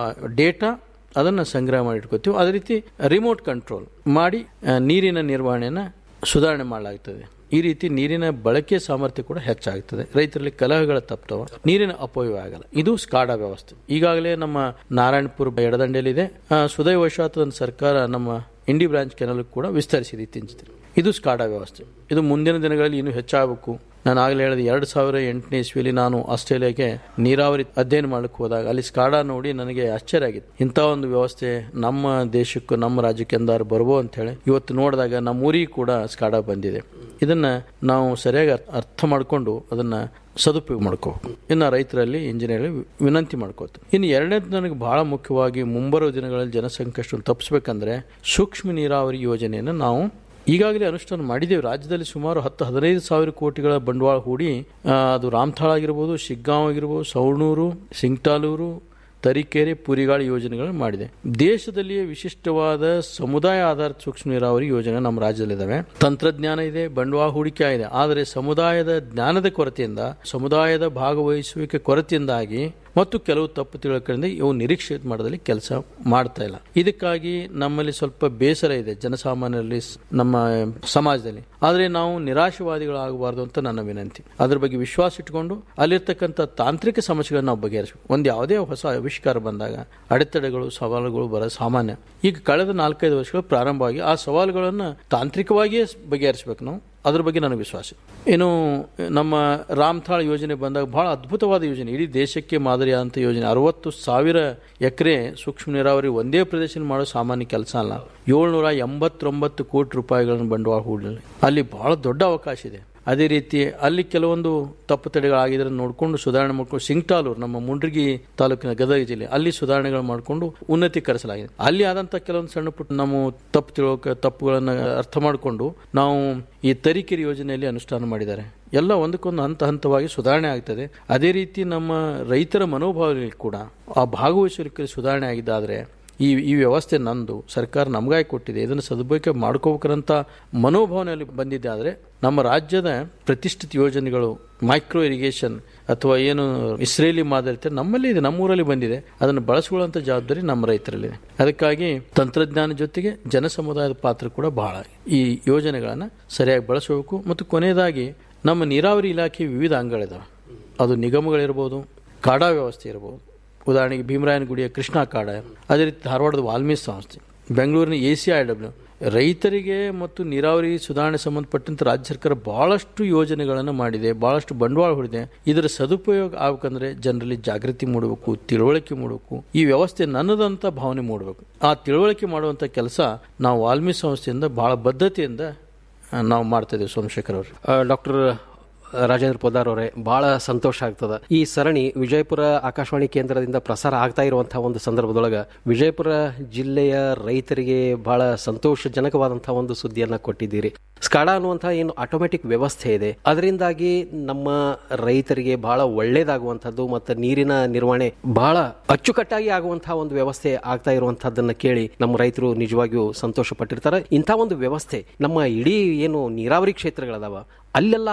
Speaker 19: ಡೇಟಾ ಅದನ್ನು ಸಂಗ್ರಹ ಮಾಡಿ ಇಟ್ಕೋತೀವಿ ಅದೇ ರೀತಿ ರಿಮೋಟ್ ಕಂಟ್ರೋಲ್ ಮಾಡಿ ಆ, ನೀರಿನ ನಿರ್ವಹಣೆಯನ್ನು ಸುಧಾರಣೆ ಮಾಡಲಾಗ್ತದೆ ಈ ರೀತಿ ನೀರಿನ ಬಳಕೆ ಸಾಮರ್ಥ್ಯ ಕೂಡ ಹೆಚ್ಚಾಗ್ತದೆ ರೈತರಲ್ಲಿ ಕಲಹಗಳ ತಪ್ತವ ನೀರಿನ ಅಪವ್ಯಯ ಆಗಲ್ಲ ಇದು ಸ್ಕಾಡಾ ವ್ಯವಸ್ಥೆ ಈಗಾಗಲೇ ನಮ್ಮ ನಾರಾಯಣಪುರ ಎಡದಂಡೆಯಲ್ಲಿದೆ ಆ, ಸುದೈವಶಾತ್ ಅದನ್ನು ಸರ್ಕಾರ ನಮ್ಮ ಇಂಡಿ ಬ್ರಾಂಚ್ ಕೆನಲ್ ಕೂಡ ವಿಸ್ತರಿಸಿದೆ ಇತ್ತೀಚಿನ ಇದು ಸ್ಕಾಡಾ ವ್ಯವಸ್ಥೆ ಇದು ಮುಂದಿನ ದಿನಗಳಲ್ಲಿ ಇನ್ನೂ ಹೆಚ್ಚಾಗಬೇಕು ನಾನು ಆಗಲೇ ಹೇಳಿದ ಎರಡು ಸಾವಿರ ಎಂಟನೇ ಇಸ್ವಿಯಲ್ಲಿ ನಾನು ಆಸ್ಟ್ರೇಲಿಯಾಗೆ ನೀರಾವರಿ ಅಧ್ಯಯನ ಮಾಡಕ್ಕೆ ಹೋದಾಗ ಅಲ್ಲಿ ಸ್ಕಾಡಾ ನೋಡಿ ನನಗೆ ಆಶ್ಚರ್ಯ ಆಗಿತ್ತು ಇಂಥ ಒಂದು ವ್ಯವಸ್ಥೆ ನಮ್ಮ ದೇಶಕ್ಕೂ ನಮ್ಮ ರಾಜ್ಯಕ್ಕೆ ಎಂದಾರು ಬರ್ಬೋ ಅಂತ ಹೇಳಿ ಇವತ್ತು ನೋಡಿದಾಗ ನಮ್ಮ ಊರಿಗೆ ಕೂಡ ಸ್ಕಾಡಾ ಬಂದಿದೆ ಇದನ್ನ ನಾವು ಸರಿಯಾಗಿ ಅರ್ಥ- ಅರ್ಥ ಮಾಡಿಕೊಂಡು ಅದನ್ನ ಸದುಪಯೋಗ ಮಾಡ್ಕೋಬೇಕು ಇನ್ನು ರೈತರಲ್ಲಿ ಇಂಜಿನಿಯರ್ ವಿನಂತಿ ಮಾಡ್ಕೋತೀನಿ ಇನ್ನು ಎರಡನೇದು ನನಗೆ ಬಹಳ ಮುಖ್ಯವಾಗಿ ಮುಂಬರುವ ದಿನಗಳಲ್ಲಿ ಜನಸಂಕಷ್ಟವನ್ನು ತಪ್ಪಿಸ್ಬೇಕಂದ್ರೆ ಸೂಕ್ಷ್ಮ ನೀರಾವರಿ ಯೋಜನೆಯನ್ನು ನಾವು ಈಗಾಗಲೇ ಅನುಷ್ಠಾನ ಮಾಡಿದ್ದೇವೆ ರಾಜ್ಯದಲ್ಲಿ ಸುಮಾರು ಹತ್ತು ಹದಿನೈದು ಸಾವಿರ ಕೋಟಿಗಳ ಬಂಡವಾಳ ಹೂಡಿ ಆ, ಅದು ರಾಮಥಾಳ ಆಗಿರ್ಬೋದು ಶಿಗ್ಗಾಂವ್ ಆಗಿರ್ಬೋದು ಸವಣೂರು ಸಿಂಗ್ಟಾಲೂರು ತರೀಕೆರೆ ಪುರಿಗಾಳಿ ಯೋಜನೆಗಳನ್ನು ಮಾಡಿದೆ ದೇಶದಲ್ಲಿಯೇ ವಿಶಿಷ್ಟವಾದ ಸಮುದಾಯ ಆಧಾರಿತ ಸೂಕ್ಷ್ಮ ನೀರಾವರಿ ಯೋಜನೆ ನಮ್ಮ ರಾಜ್ಯದಲ್ಲಿದ್ದಾವೆ ತಂತ್ರಜ್ಞಾನ ಇದೆ ಬಂಡವಾಳ ಹೂಡಿಕೆ ಇದೆ ಆದರೆ ಸಮುದಾಯದ ಜ್ಞಾನದ ಕೊರತೆಯಿಂದ ಸಮುದಾಯದ ಭಾಗವಹಿಸುವಿಕೆ ಕೊರತೆಯಿಂದಾಗಿ ಮತ್ತು ಕೆಲವು ತಪ್ಪು ತಿಳುವಳಿಕೆಯಿಂದ ಇವು ನಿರೀಕ್ಷಿತ ಮಾಡೋದಲ್ಲಿ ಕೆಲಸ ಮಾಡ್ತಾ ಇಲ್ಲ ಇದಕ್ಕಾಗಿ ನಮ್ಮಲ್ಲಿ ಸ್ವಲ್ಪ ಬೇಸರ ಇದೆ ಜನಸಾಮಾನ್ಯರಲ್ಲಿ ಸ್- ನಮ್ಮ ಸಮಾಜದಲ್ಲಿ ಆದರೆ ನಾವು ನಿರಾಶವಾದಿಗಳಾಗಬಾರ್ದು ಅಂತ ನನ್ನ ವಿನಂತಿ ಅದ್ರ ಬಗ್ಗೆ ವಿಶ್ವಾಸ ಇಟ್ಕೊಂಡು ಅಲ್ಲಿರ್ತಕ್ಕಂಥ ತಾಂತ್ರಿಕ ಸಮಸ್ಯೆಗಳನ್ನ ನಾವು ಬಗೆಹರಿಸಬೇಕು ಒಂದು ಯಾವುದೇ ಹೊಸ ಆವಿಷ್ಕಾರ ಬಂದಾಗ ಅಡೆತಡೆಗಳು ಸವಾಲುಗಳು ಬರೋ ಸಾಮಾನ್ಯ ಈಗ ಕಳೆದ ನಾಲ್ಕೈದು ವರ್ಷಗಳು ಪ್ರಾರಂಭವಾಗಿ ಆ ಸವಾಲುಗಳನ್ನು ತಾಂತ್ರಿಕವಾಗಿಯೇ ಬಗೆಹರಿಸಬೇಕು ನಾವು ಅದ್ರ ಬಗ್ಗೆ ನನಗೆ ವಿಶ್ವಾಸ ಇನ್ನು ನಮ್ಮ ರಾಮ್ಥಾಳ್ ಯೋಜನೆ ಬಂದಾಗ ಬಹಳ ಅದ್ಭುತವಾದ ಯೋಜನೆ ಇಡೀ ದೇಶಕ್ಕೆ ಮಾದರಿಯಾದಂಥ ಯೋಜನೆ ಅರವತ್ತು ಸಾವಿರ ಎಕರೆ ಸೂಕ್ಷ್ಮ ನೀರಾವರಿ ಒಂದೇ ಪ್ರದೇಶದಲ್ಲಿ ಮಾಡೋ ಸಾಮಾನ್ಯ ಕೆಲಸ ಅಲ್ಲ ಏಳ್ನೂರ ಎಂಬತ್ತೊಂಬತ್ತು ಕೋಟಿ ರೂಪಾಯಿಗಳನ್ನು ಬಂಡವಾಳ ಹೂಡಲಿ ಅಲ್ಲಿ ಬಹಳ ದೊಡ್ಡ ಅವಕಾಶ ಇದೆ ಅದೇ ರೀತಿ ಅಲ್ಲಿ ಕೆಲವೊಂದು ತಪ್ಪು ತಡೆಗಳಾಗಿದ್ರೆ ನೋಡಿಕೊಂಡು ಸುಧಾರಣೆ ಮಾಡ್ಕೊಂಡು ಸಿಂಗ್ಟಾಲೂರು ನಮ್ಮ ಮುಂಡ್ರಿಗಿ ತಾಲೂಕಿನ ಗದಗ ಜಿಲ್ಲೆ ಅಲ್ಲಿ ಸುಧಾರಣೆಗಳು ಮಾಡಿಕೊಂಡು ಉನ್ನತೀಕರಿಸಲಾಗಿದೆ ಅಲ್ಲಿ ಆದಂಥ ಕೆಲವೊಂದು ಸಣ್ಣ ಪುಟ್ಟ ನಮ್ಮ ತಪ್ಪು ತಿಳುವಳಿಕೆ ತಪ್ಪುಗಳನ್ನು ಅರ್ಥ ಮಾಡಿಕೊಂಡು ನಾವು ಈ ತರೀಕೆರೆ ಯೋಜನೆಯಲ್ಲಿ ಅನುಷ್ಠಾನ ಮಾಡಿದ್ದಾರೆ ಎಲ್ಲ ಒಂದಕ್ಕೊಂದು ಹಂತ ಹಂತವಾಗಿ ಸುಧಾರಣೆ ಆಗ್ತದೆ ಅದೇ ರೀತಿ ನಮ್ಮ ರೈತರ ಮನೋಭಾವದಲ್ಲಿ ಕೂಡ ಆ ಭಾಗವಹಿಸುವಿಕೆ ಸುಧಾರಣೆ ಆಗಿದ್ದಾದರೆ ಈ ಈ ವ್ಯವಸ್ಥೆ ನಂದು ಸರ್ಕಾರ ನಮಗಾಗಿ ಕೊಟ್ಟಿದೆ ಇದನ್ನು ಸದುಪಯೋಗ ಮಾಡ್ಕೋಬೇಕಂತ ಮನೋಭಾವನೆಯಲ್ಲಿ ಬಂದಿದೆ ಆದರೆ ನಮ್ಮ ರಾಜ್ಯದ ಪ್ರತಿಷ್ಠಿತ ಯೋಜನೆಗಳು ಮೈಕ್ರೋ ಇರಿಗೇಷನ್ ಅಥವಾ ಏನು ಇಸ್ರೇಲಿ ಮಾದರಿ ಇರ್ತದೆ, ನಮ್ಮಲ್ಲಿ ಇದೆ ನಮ್ಮೂರಲ್ಲಿ ಬಂದಿದೆ ಅದನ್ನು ಬಳಸಿಕೊಳ್ಳುವಂಥ ಜವಾಬ್ದಾರಿ ನಮ್ಮ ರೈತರಲ್ಲಿದೆ ಅದಕ್ಕಾಗಿ ತಂತ್ರಜ್ಞಾನ ಜೊತೆಗೆ ಜನ ಸಮುದಾಯದ ಪಾತ್ರ ಕೂಡ ಬಹಳ ಈ ಯೋಜನೆಗಳನ್ನು ಸರಿಯಾಗಿ ಬಳಸಬೇಕು ಮತ್ತು ಕೊನೆಯದಾಗಿ ನಮ್ಮ ನೀರಾವರಿ ಇಲಾಖೆ ವಿವಿಧ ಅಂಗಗಳಿದಾವೆ ಅದು ನಿಗಮಗಳಿರ್ಬೋದು ಕಾಡಾ ವ್ಯವಸ್ಥೆ ಇರ್ಬೋದು ಉದಾಹರಣೆಗೆ ಭೀಮರಾಯನಗುಡಿಯ ಕೃಷ್ಣ ಕಾಡ ಅದೇ ರೀತಿ ಧಾರವಾಡದ ವಾಲ್ಮೀಕಿ ಸಂಸ್ಥೆ ಬೆಂಗಳೂರಿನ ಎ ಸಿ ಐ ಡಬ್ಲ್ಯೂ ರೈತರಿಗೆ ಮತ್ತು ನೀರಾವರಿ ಸುಧಾರಣೆ ಸಂಬಂಧಪಟ್ಟಂತೆ ರಾಜ್ಯ ಸರ್ಕಾರ ಬಹಳಷ್ಟು ಯೋಜನೆಗಳನ್ನು ಮಾಡಿದೆ ಬಹಳಷ್ಟು ಬಂಡವಾಳ ಹೂಡಿದೆ ಇದರ ಸದುಪಯೋಗ ಆಗ್ಬೇಕಂದ್ರೆ ಜನರಲ್ಲಿ ಜಾಗೃತಿ ಮೂಡಬೇಕು ತಿಳುವಳಿಕೆ ಮೂಡಬೇಕು ಈ ವ್ಯವಸ್ಥೆ ನನ್ನದಂತ ಭಾವನೆ ಮೂಡಬೇಕು ಆ ತಿಳುವಳಿಕೆ ಮಾಡುವಂತ ಕೆಲಸ ನಾವು ವಾಲ್ಮೀಕಿ ಸಂಸ್ಥೆಯಿಂದ ಬಹಳ ಬದ್ಧತೆಯಿಂದ ಆ, ನಾವು ಮಾಡ್ತಾ ಇದ್ದೀವಿ ಸೋಮಶೇಖರ್ ಅವರು
Speaker 17: ಡಾಕ್ಟರ್ ರಾಜೇಂದ್ರ ಪೋದಾರ್ ಅವರೇ ಬಹಳ ಸಂತೋಷ ಆಗ್ತದ ಈ ಸರಣಿ ವಿಜಯಪುರ ಆಕಾಶವಾಣಿ ಕೇಂದ್ರದಿಂದ ಪ್ರಸಾರ ಆಗ್ತಾ ಇರುವಂತಹ ಒಂದು ಸಂದರ್ಭದೊಳಗ ವಿಜಯಪುರ ಜಿಲ್ಲೆಯ ರೈತರಿಗೆ ಬಹಳ ಸಂತೋಷಜನಕವಾದಂತಹ ಒಂದು ಸುದ್ದಿಯನ್ನ ಕೊಟ್ಟಿದ್ದೀರಿ ಸ್ಕಾಡಾ ಅನ್ನುವಂತಹ ಏನು ಆಟೋಮೆಟಿಕ್ ವ್ಯವಸ್ಥೆ ಇದೆ ಅದರಿಂದಾಗಿ ನಮ್ಮ ರೈತರಿಗೆ ಬಹಳ ಒಳ್ಳೇದಾಗುವಂತಹದ್ದು ಮತ್ತು ನೀರಿನ ನಿರ್ವಹಣೆ ಬಹಳ ಅಚ್ಚುಕಟ್ಟಾಗಿ ಆಗುವಂತಹ ಒಂದು ವ್ಯವಸ್ಥೆ ಆಗ್ತಾ ಇರುವಂತಹದ್ದನ್ನ ಕೇಳಿ ನಮ್ಮ ರೈತರು ನಿಜವಾಗಿಯೂ ಸಂತೋಷ ಪಟ್ಟಿರ್ತಾರೆ ಇಂಥ ಒಂದು ವ್ಯವಸ್ಥೆ ನಮ್ಮ ಇಡೀ ಏನು ನೀರಾವರಿ ಕ್ಷೇತ್ರಗಳದಾವ ಅಲ್ಲೆಲ್ಲ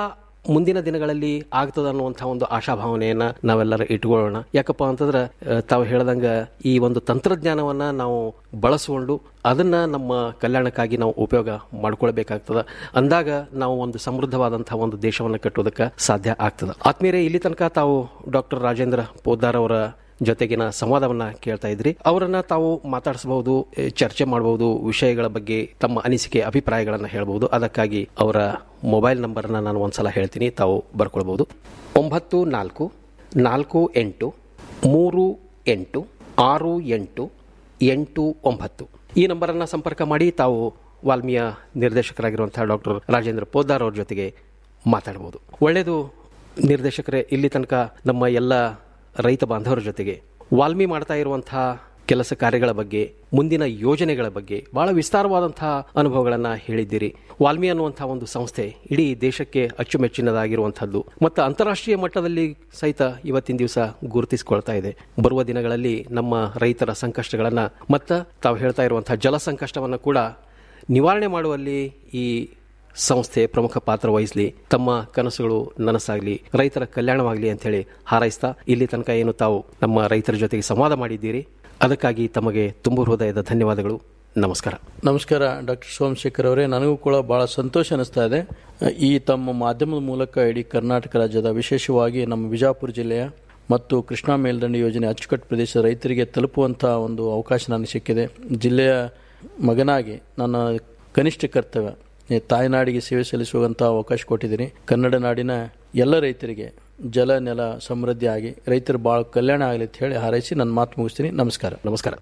Speaker 17: ಮುಂದಿನ ದಿನಗಳಲ್ಲಿ ಆಗ್ತದ ಅನ್ನುವಂಥ ಒಂದು ಆಶಾಭಾವನೆಯನ್ನ ನಾವೆಲ್ಲರೂ ಇಟ್ಕೊಳ್ಳೋಣ ಯಾಕಪ್ಪ ಅಂತಂದ್ರೆ ಆ, ತಾವು ಹೇಳ್ದಂಗ ಈ ಒಂದು ತಂತ್ರಜ್ಞಾನವನ್ನ ನಾವು ಬಳಸಿಕೊಂಡು ಅದನ್ನ ನಮ್ಮ ಕಲ್ಯಾಣಕ್ಕಾಗಿ ನಾವು ಉಪಯೋಗ ಮಾಡ್ಕೊಳ್ಬೇಕಾಗ್ತದ ಅಂದಾಗ ನಾವು ಒಂದು ಸಮೃದ್ಧವಾದಂತಹ ಒಂದು ದೇಶವನ್ನು ಕಟ್ಟೋದಕ್ಕೆ ಸಾಧ್ಯ ಆಗ್ತದ ಆತ್ಮೀಯರೇ ಇಲ್ಲಿ ತನಕ ತಾವು ಡಾಕ್ಟರ್ ರಾಜೇಂದ್ರ ಪೋದ್ದಾರ್ ಅವರ ಜೊತೆಗಿನ ಸಂವಾದವನ್ನ ಕೇಳ್ತಾ ಇದ್ರಿ ಅವರನ್ನ ತಾವು ಮಾತಾಡಿಸಬಹುದು ಎ, ಚರ್ಚೆ ಮಾಡಬಹುದು ವಿಷಯಗಳ ಬಗ್ಗೆ ತಮ್ಮ ಅನಿಸಿಕೆ ಅಭಿಪ್ರಾಯಗಳನ್ನ ಹೇಳಬಹುದು ಅದಕ್ಕಾಗಿ ಅವರ ಮೊಬೈಲ್ ನಂಬರ್ನ ನಾನು ಒಂದ್ಸಲ ಹೇಳ್ತೀನಿ ತಾವು ಬರ್ಕೊಳ್ಬಹುದು ಒಂಬತ್ತು ನಾಲ್ಕು ನಾಲ್ಕು ಎಂಟು ಮೂರು ಎಂಟು ಆರು ಎಂಟು ಎಂಟು ಒಂಬತ್ತು ಈ ನಂಬರನ್ನು ಸಂಪರ್ಕ ಮಾಡಿ ತಾವು ವಾಲ್ಮೀಯ ನಿರ್ದೇಶಕರಾಗಿರುವಂತಹ ಡಾಕ್ಟರ್ ರಾಜೇಂದ್ರ ಪೋದ್ದಾರ್ ಅವ್ರ ಜೊತೆಗೆ ಮಾತಾಡಬಹುದು ಒಳ್ಳೆಯದು ನಿರ್ದೇಶಕರೇ ಇಲ್ಲಿ ತನಕ ನಮ್ಮ ಎಲ್ಲ ರೈತ ಬಾಂಧವರ ಜೊತೆಗೆ ವಾಲ್ಮಿ ಮಾಡ್ತಾ ಇರುವಂತಹ ಕೆಲಸ ಕಾರ್ಯಗಳ ಬಗ್ಗೆ ಮುಂದಿನ ಯೋಜನೆಗಳ ಬಗ್ಗೆ ಬಹಳ ವಿಸ್ತಾರವಾದಂತಹ ಅನುಭವಗಳನ್ನ ಹೇಳಿದ್ದೀರಿ ವಾಲ್ಮಿ ಅನ್ನುವಂತಹ ಒಂದು ಸಂಸ್ಥೆ ಇಡೀ ದೇಶಕ್ಕೆ ಅಚ್ಚುಮೆಚ್ಚಿನದಾಗಿರುವಂತಹದ್ದು ಮತ್ತು ಅಂತಾರಾಷ್ಟ್ರೀಯ ಮಟ್ಟದಲ್ಲಿ ಸಹಿತ ಇವತ್ತಿನ ದಿವಸ ಗುರುತಿಸಿಕೊಳ್ತಾ ಇದೆ ಬರುವ ದಿನಗಳಲ್ಲಿ ನಮ್ಮ ರೈತರ ಸಂಕಷ್ಟಗಳನ್ನ ಮತ್ತು ತಾವು ಹೇಳ್ತಾ ಇರುವಂತಹ ಜಲ ಸಂಕಷ್ಟವನ್ನು ಕೂಡ ನಿವಾರಣೆ ಮಾಡುವಲ್ಲಿ ಈ ಸಂಸ್ಥೆ ಪ್ರಮುಖ ಪಾತ್ರ ವಹಿಸಲಿ ತಮ್ಮ ಕನಸುಗಳು ನನಸಾಗಲಿ ರೈತರ ಕಲ್ಯಾಣವಾಗಲಿ ಅಂತ ಹೇಳಿ ಹಾರೈಸ್ತಾ ಇಲ್ಲಿ ತನಕ ಏನು ತಾವು ನಮ್ಮ ರೈತರ ಜೊತೆಗೆ ಸಂವಾದ ಮಾಡಿದ್ದೀರಿ ಅದಕ್ಕಾಗಿ ತಮಗೆ ತುಂಬ ಹೃದಯದ ಧನ್ಯವಾದಗಳು ನಮಸ್ಕಾರ
Speaker 19: ನಮಸ್ಕಾರ ಡಾಕ್ಟರ್ ಸೋಮಶೇಖರ್ ಅವರೇ ನನಗೂ ಕೂಡ ಬಹಳ ಸಂತೋಷ ಅನಿಸ್ತಾ ಇದೆ ಈ ತಮ್ಮ ಮಾಧ್ಯಮದ ಮೂಲಕ ಇಡೀ ಕರ್ನಾಟಕ ರಾಜ್ಯದ ವಿಶೇಷವಾಗಿ ನಮ್ಮ ವಿಜಾಪುರ ಜಿಲ್ಲೆಯ ಮತ್ತು ಕೃಷ್ಣಾ ಮೇಲ್ದಂಡೆ ಯೋಜನೆ ಅಚ್ಚುಕಟ್ಟು ಪ್ರದೇಶದ ರೈತರಿಗೆ ತಲುಪುವಂಥ ಒಂದು ಅವಕಾಶ ನನಗೆ ಸಿಕ್ಕಿದೆ ಜಿಲ್ಲೆಯ ಮಗನಾಗಿ ನನ್ನ ಕನಿಷ್ಠ ಕರ್ತವ್ಯ ಈ ತಾಯ್ನಾಡಿಗೆ ಸೇವೆ ಸಲ್ಲಿಸುವಂಥ ಅವಕಾಶ ಕೊಟ್ಟಿದ್ದೀನಿ ಕನ್ನಡ ನಾಡಿನ ಎಲ್ಲ ರೈತರಿಗೆ ಜಲ ನೆಲ ಸಮೃದ್ಧಿ ಆಗಿ ರೈತರು ಭಾಳ ಕಲ್ಯಾಣ ಆಗಲಿ ಅಂತ ಹೇಳಿ ಹಾರೈಸಿ ನನ್ನ ಮಾತು ಮುಗಿಸ್ತೀನಿ ನಮಸ್ಕಾರ
Speaker 17: ನಮಸ್ಕಾರ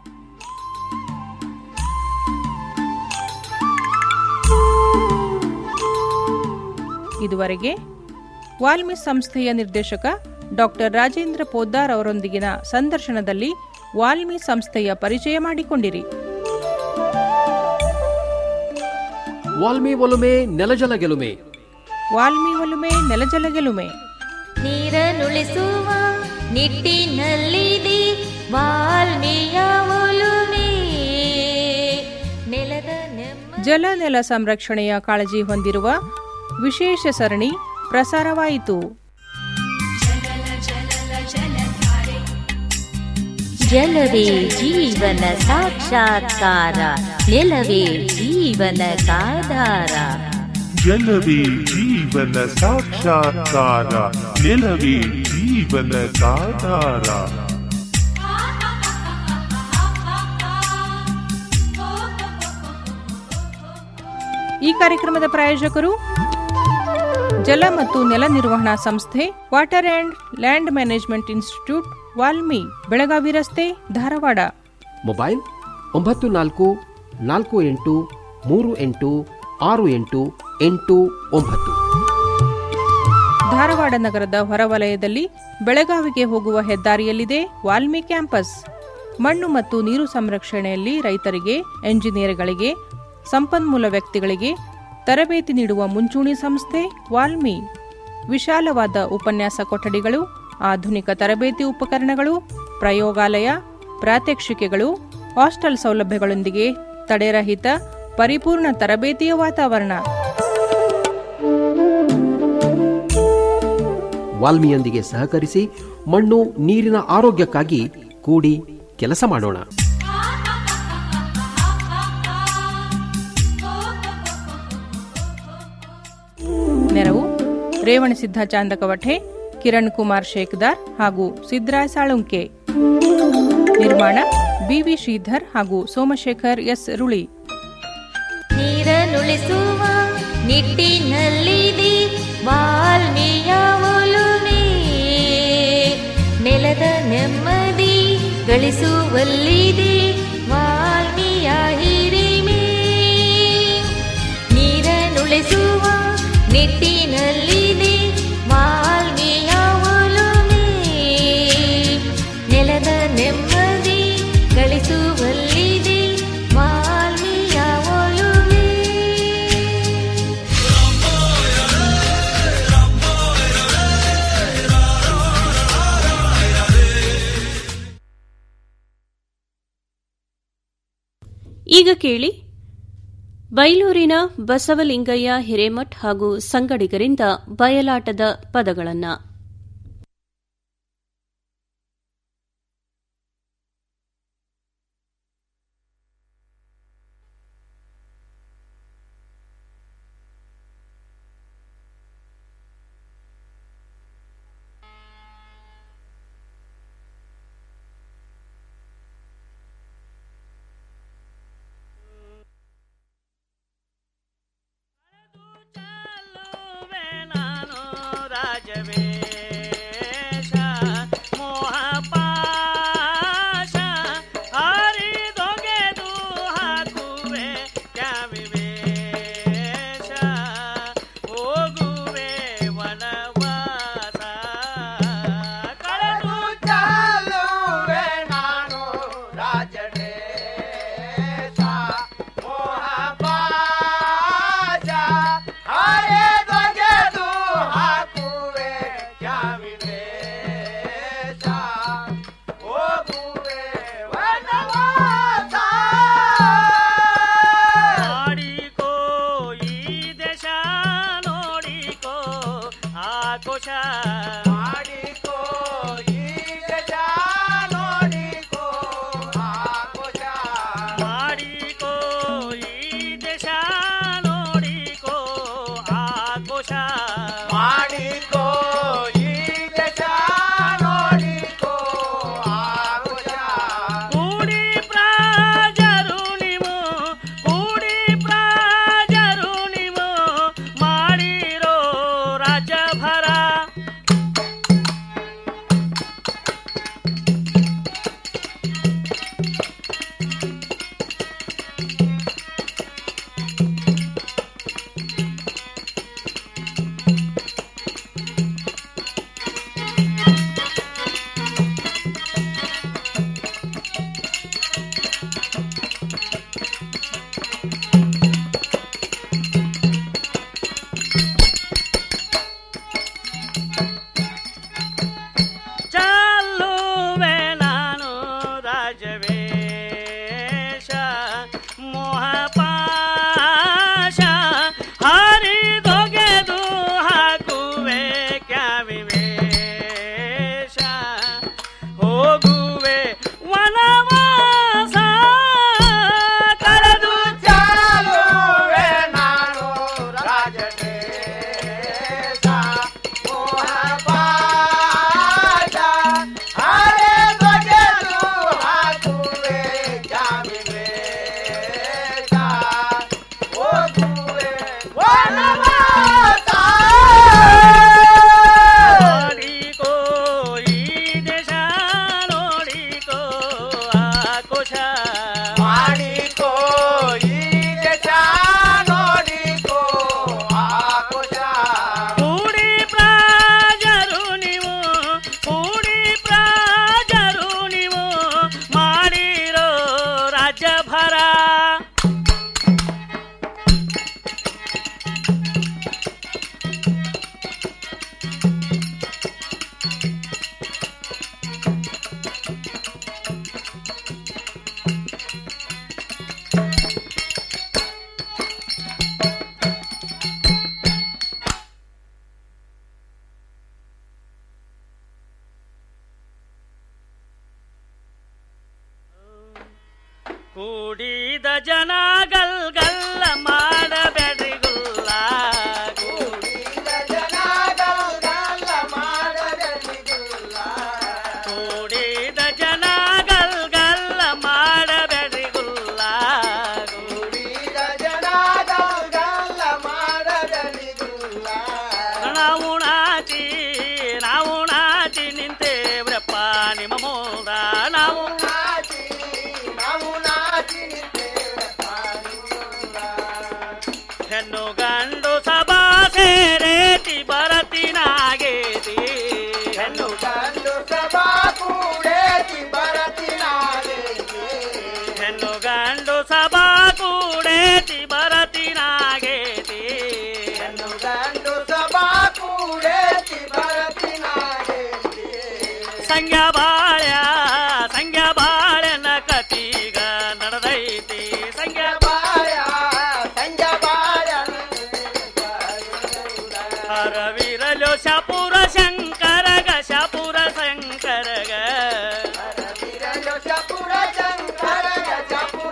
Speaker 14: ಇದುವರೆಗೆ ವಾಲ್ಮಿ ಸಂಸ್ಥೆಯ ನಿರ್ದೇಶಕ ಡಾಕ್ಟರ್ ರಾಜೇಂದ್ರ ಪೋದ್ದಾರ್ ಅವರೊಂದಿಗಿನ ಸಂದರ್ಶನದಲ್ಲಿ ವಾಲ್ಮಿ ಸಂಸ್ಥೆಯ ಪರಿಚಯ ಮಾಡಿಕೊಂಡಿರಿ
Speaker 17: ವಾಲ್ಮಿ ಒಲುಮೆ ನೆಲಜಲ ಗೆಲುಮೆ
Speaker 14: ವಾಲ್ಮಿ ಒಲುಮೆ ನೆಲಜಲ ಗೆಲುಮೆ
Speaker 15: ನೀರನ್ನುಳಿಸುವ ನಿಟ್ಟಿನಲ್ಲಿದೆ ವಾಲ್ಮೀಯ ಒಲುಮೆ ನೆಲದ ನೆಮ್ಮ
Speaker 14: ಜಲ ನೆಲ ಸಂರಕ್ಷಣೆಯ ಕಾಳಜಿ ಹೊಂದಿರುವ ವಿಶೇಷ ಸರಣಿ ಪ್ರಸಾರವಾಯಿತು
Speaker 15: ಜಲವೇ ಜೀವನ ಸಾಕ್ಷಾತ್ಕಾರ ನೆಲವೇ ಜೀವನದಾಧಾರ
Speaker 16: ಜಲವೇ ಜೀವನ ಸಾಕ್ಷಾತ್ಕಾರ ನೆಲವೇ ಜೀವನದಾಧಾರ
Speaker 14: ಈ ಕಾರ್ಯಕ್ರಮದ ಪ್ರಾಯೋಜಕರು ಜಲ ಮತ್ತು ನೆಲ ನಿರ್ವಹಣಾ ಸಂಸ್ಥೆ water and land management institute WALMI Belagavi ರಸ್ತೆ ಧಾರವಾಡ
Speaker 17: ಮೊಬೈಲ್ ಒಂಬತ್ತು ನಾಲ್ಕು ನಾಲ್ಕು ಎಂಟು ಮೂರು ಎಂಟು ಆರು ಎಂಟು ಎಂಟು ಒಂಬತ್ತು
Speaker 14: ಧಾರವಾಡ ನಗರದ ಹೊರವಲಯದಲ್ಲಿ ಬೆಳಗಾವಿಗೆ ಹೋಗುವ ಹೆದ್ದಾರಿಯಲ್ಲಿದೆ ವಾಲ್ಮಿ ಕ್ಯಾಂಪಸ್ ಮಣ್ಣು ಮತ್ತು ನೀರು ಸಂರಕ್ಷಣೆಯಲ್ಲಿ ರೈತರಿಗೆ ಎಂಜಿನಿಯರ್ಗಳಿಗೆ ಸಂಪನ್ಮೂಲ ವ್ಯಕ್ತಿಗಳಿಗೆ ತರಬೇತಿ ನೀಡುವ ಮುಂಚೂಣಿ ಸಂಸ್ಥೆ ವಾಲ್ಮಿ ವಿಶಾಲವಾದ ಉಪನ್ಯಾಸ ಕೊಠಡಿಗಳು ಆಧುನಿಕ ತರಬೇತಿ ಉಪಕರಣಗಳು ಪ್ರಯೋಗಾಲಯ ಪ್ರಾತ್ಯಕ್ಷಿಕೆಗಳು ಹಾಸ್ಟೆಲ್ ಸೌಲಭ್ಯಗಳೊಂದಿಗೆ ತಡೆರಹಿತ ಪರಿಪೂರ್ಣ ತರಬೇತಿಯ ವಾತಾವರಣ
Speaker 17: ವಾಲ್ಮಿಯೊಂದಿಗೆ ಸಹಕರಿಸಿ ಮಣ್ಣು ನೀರಿನ ಆರೋಗ್ಯಕ್ಕಾಗಿ ಕೂಡಿ ಕೆಲಸ ಮಾಡೋಣ
Speaker 14: ನೆರವು ರೇವಣಸಿದ್ಧ ಚಾಂದಕವಠೆ ಕಿರಣ್ ಕುಮಾರ್ ಶೇಖದಾರ್ ಹಾಗೂ ಸಿದ್ದರಾಯ್ ಸಾಳುಂಕೆ ನಿರ್ಮಾಣ ಬಿವಿ ಶ್ರೀಧರ್ ಹಾಗೂ ಸೋಮಶೇಖರ್ ಎಸ್ ರುಳಿ
Speaker 15: ನೀರನ್ನುಳಿಸುವ ನಿಟ್ಟಿನಲ್ಲಿದೆ ವಾಲ್ಮೀಯ ಒಲುಮೆ ನೆಲದ ನೆಮ್ಮದಿ ಗಳಿಸುವಲ್ಲಿದೆ ವಾಲ್ಮೀಯ ಹಿರಿಮೆ ನೀರನ್ನುಳಿಸುವ ನಿಟ್ಟಿನಲ್ಲಿದೆ ವಾಲ್ಮೀಯ ಒಲುಮೆ ನೆಲದ ನೆಮ್ಮದಿ ಗಳಿಸುವಲ್ಲಿದೆ ವಾಲ್ಮೀಯ ಒಲುಮೆ
Speaker 3: ಈಗ ಕೇಳಿ ಬೈಲೂರಿನ ಬಸವಲಿಂಗಯ್ಯ ಹಿರೇಮಠ್ ಹಾಗೂ ಸಂಗಡಿಗರಿಂದ ಬಯಲಾಟದ ಪದಗಳನ್ನು
Speaker 20: ಕೂಡಿದ ಜನ ಗಲ್ ಗಲ್ಲ ಮಾಡಬೇಡ್ರಿ ಗುಲ್ಲ ಕೂಡಿದ ಜನ ಗಲ್ ಗಲ್ಲ ಮಾಡಬೇಡ್ರಿ ಗುಲ್ಲ ಕೂಡಿದ ಜನ ಗಲ್ ಗಲ್ಲ ಮಾಡಬೇಡ್ರಿ ಗುಲ್ಲ ಕೂಡಿದ ಜನ ಗಲ್ ಗಲ್ಲ ಮಾಡಬೇಡ್ರಿ ಗುಲ್ಲ ನಾವು ನಾಚಿ ನಾವು ನಾಚಿ ನಿಂತೇವ್ರಪ್ಪ ನಿಮ್ಮ ಮೂಲ ನಾವು ನಾಚಿ ನಾವು ನಾಚಿ ಹೆಣ್ಣು ಗಂಡು ಸಭಾ ಸೇರೇತಿ ಬರತಿನಾಗೇತಿ ಹೆಣ್ಣು ಗಂಡು ಸಭಾ ಕೂಡೇತಿ ಬರತಿನಾಗೇತಿ ಹೆಣ್ಣು ಗಂಡು ಸಭಾ ಕೂಡೇತಿ ಬರತಿನಾಗೇತಿ ಹೆಣ್ಣು ಗಂಡು ಸಭಾ ಕೂಡೇತಿ ಬರತಿನಾಗೇತಿ ಸಂಗ್ಯ ಬಾಳ್ಯ ಸಂಗ್ಯ ಬಾಳ್ಯನ ಕತೀಗ ನಡೆದೈತಿ ಸಂಗ್ಯ ಬಾಳ್ಯ ಶಾಪುರ ಶಂಕರಗ ಶಾಪುರ ಶಂಕರಗ
Speaker 5: ಶಾಪುರ ಶಂಕರಗ ಶಾಪುರ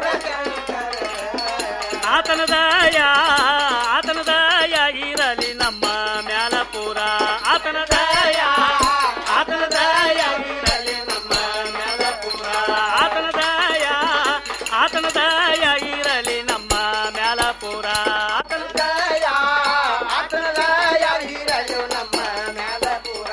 Speaker 20: ಆತನ ದಯ ಆತನ ದಯ ಇರಲಿ ನಮ್ಮ ಮ್ಯಾಲಪುರ ಆತನ ದಯ ಆತನ ದಯ ಇರಲಿ ನಮ್ಮ ಮ್ಯಾಲಪುರ ಆತನ ದಯ ಆತನ ದಯ ಇರಲಿ ನಮ್ಮ ಮ್ಯಾಲಪುರ ಆತನ
Speaker 5: ದಯ ಆತನ ದಯ ಇರಲು ನಮ್ಮ ಮ್ಯಾಲಪುರ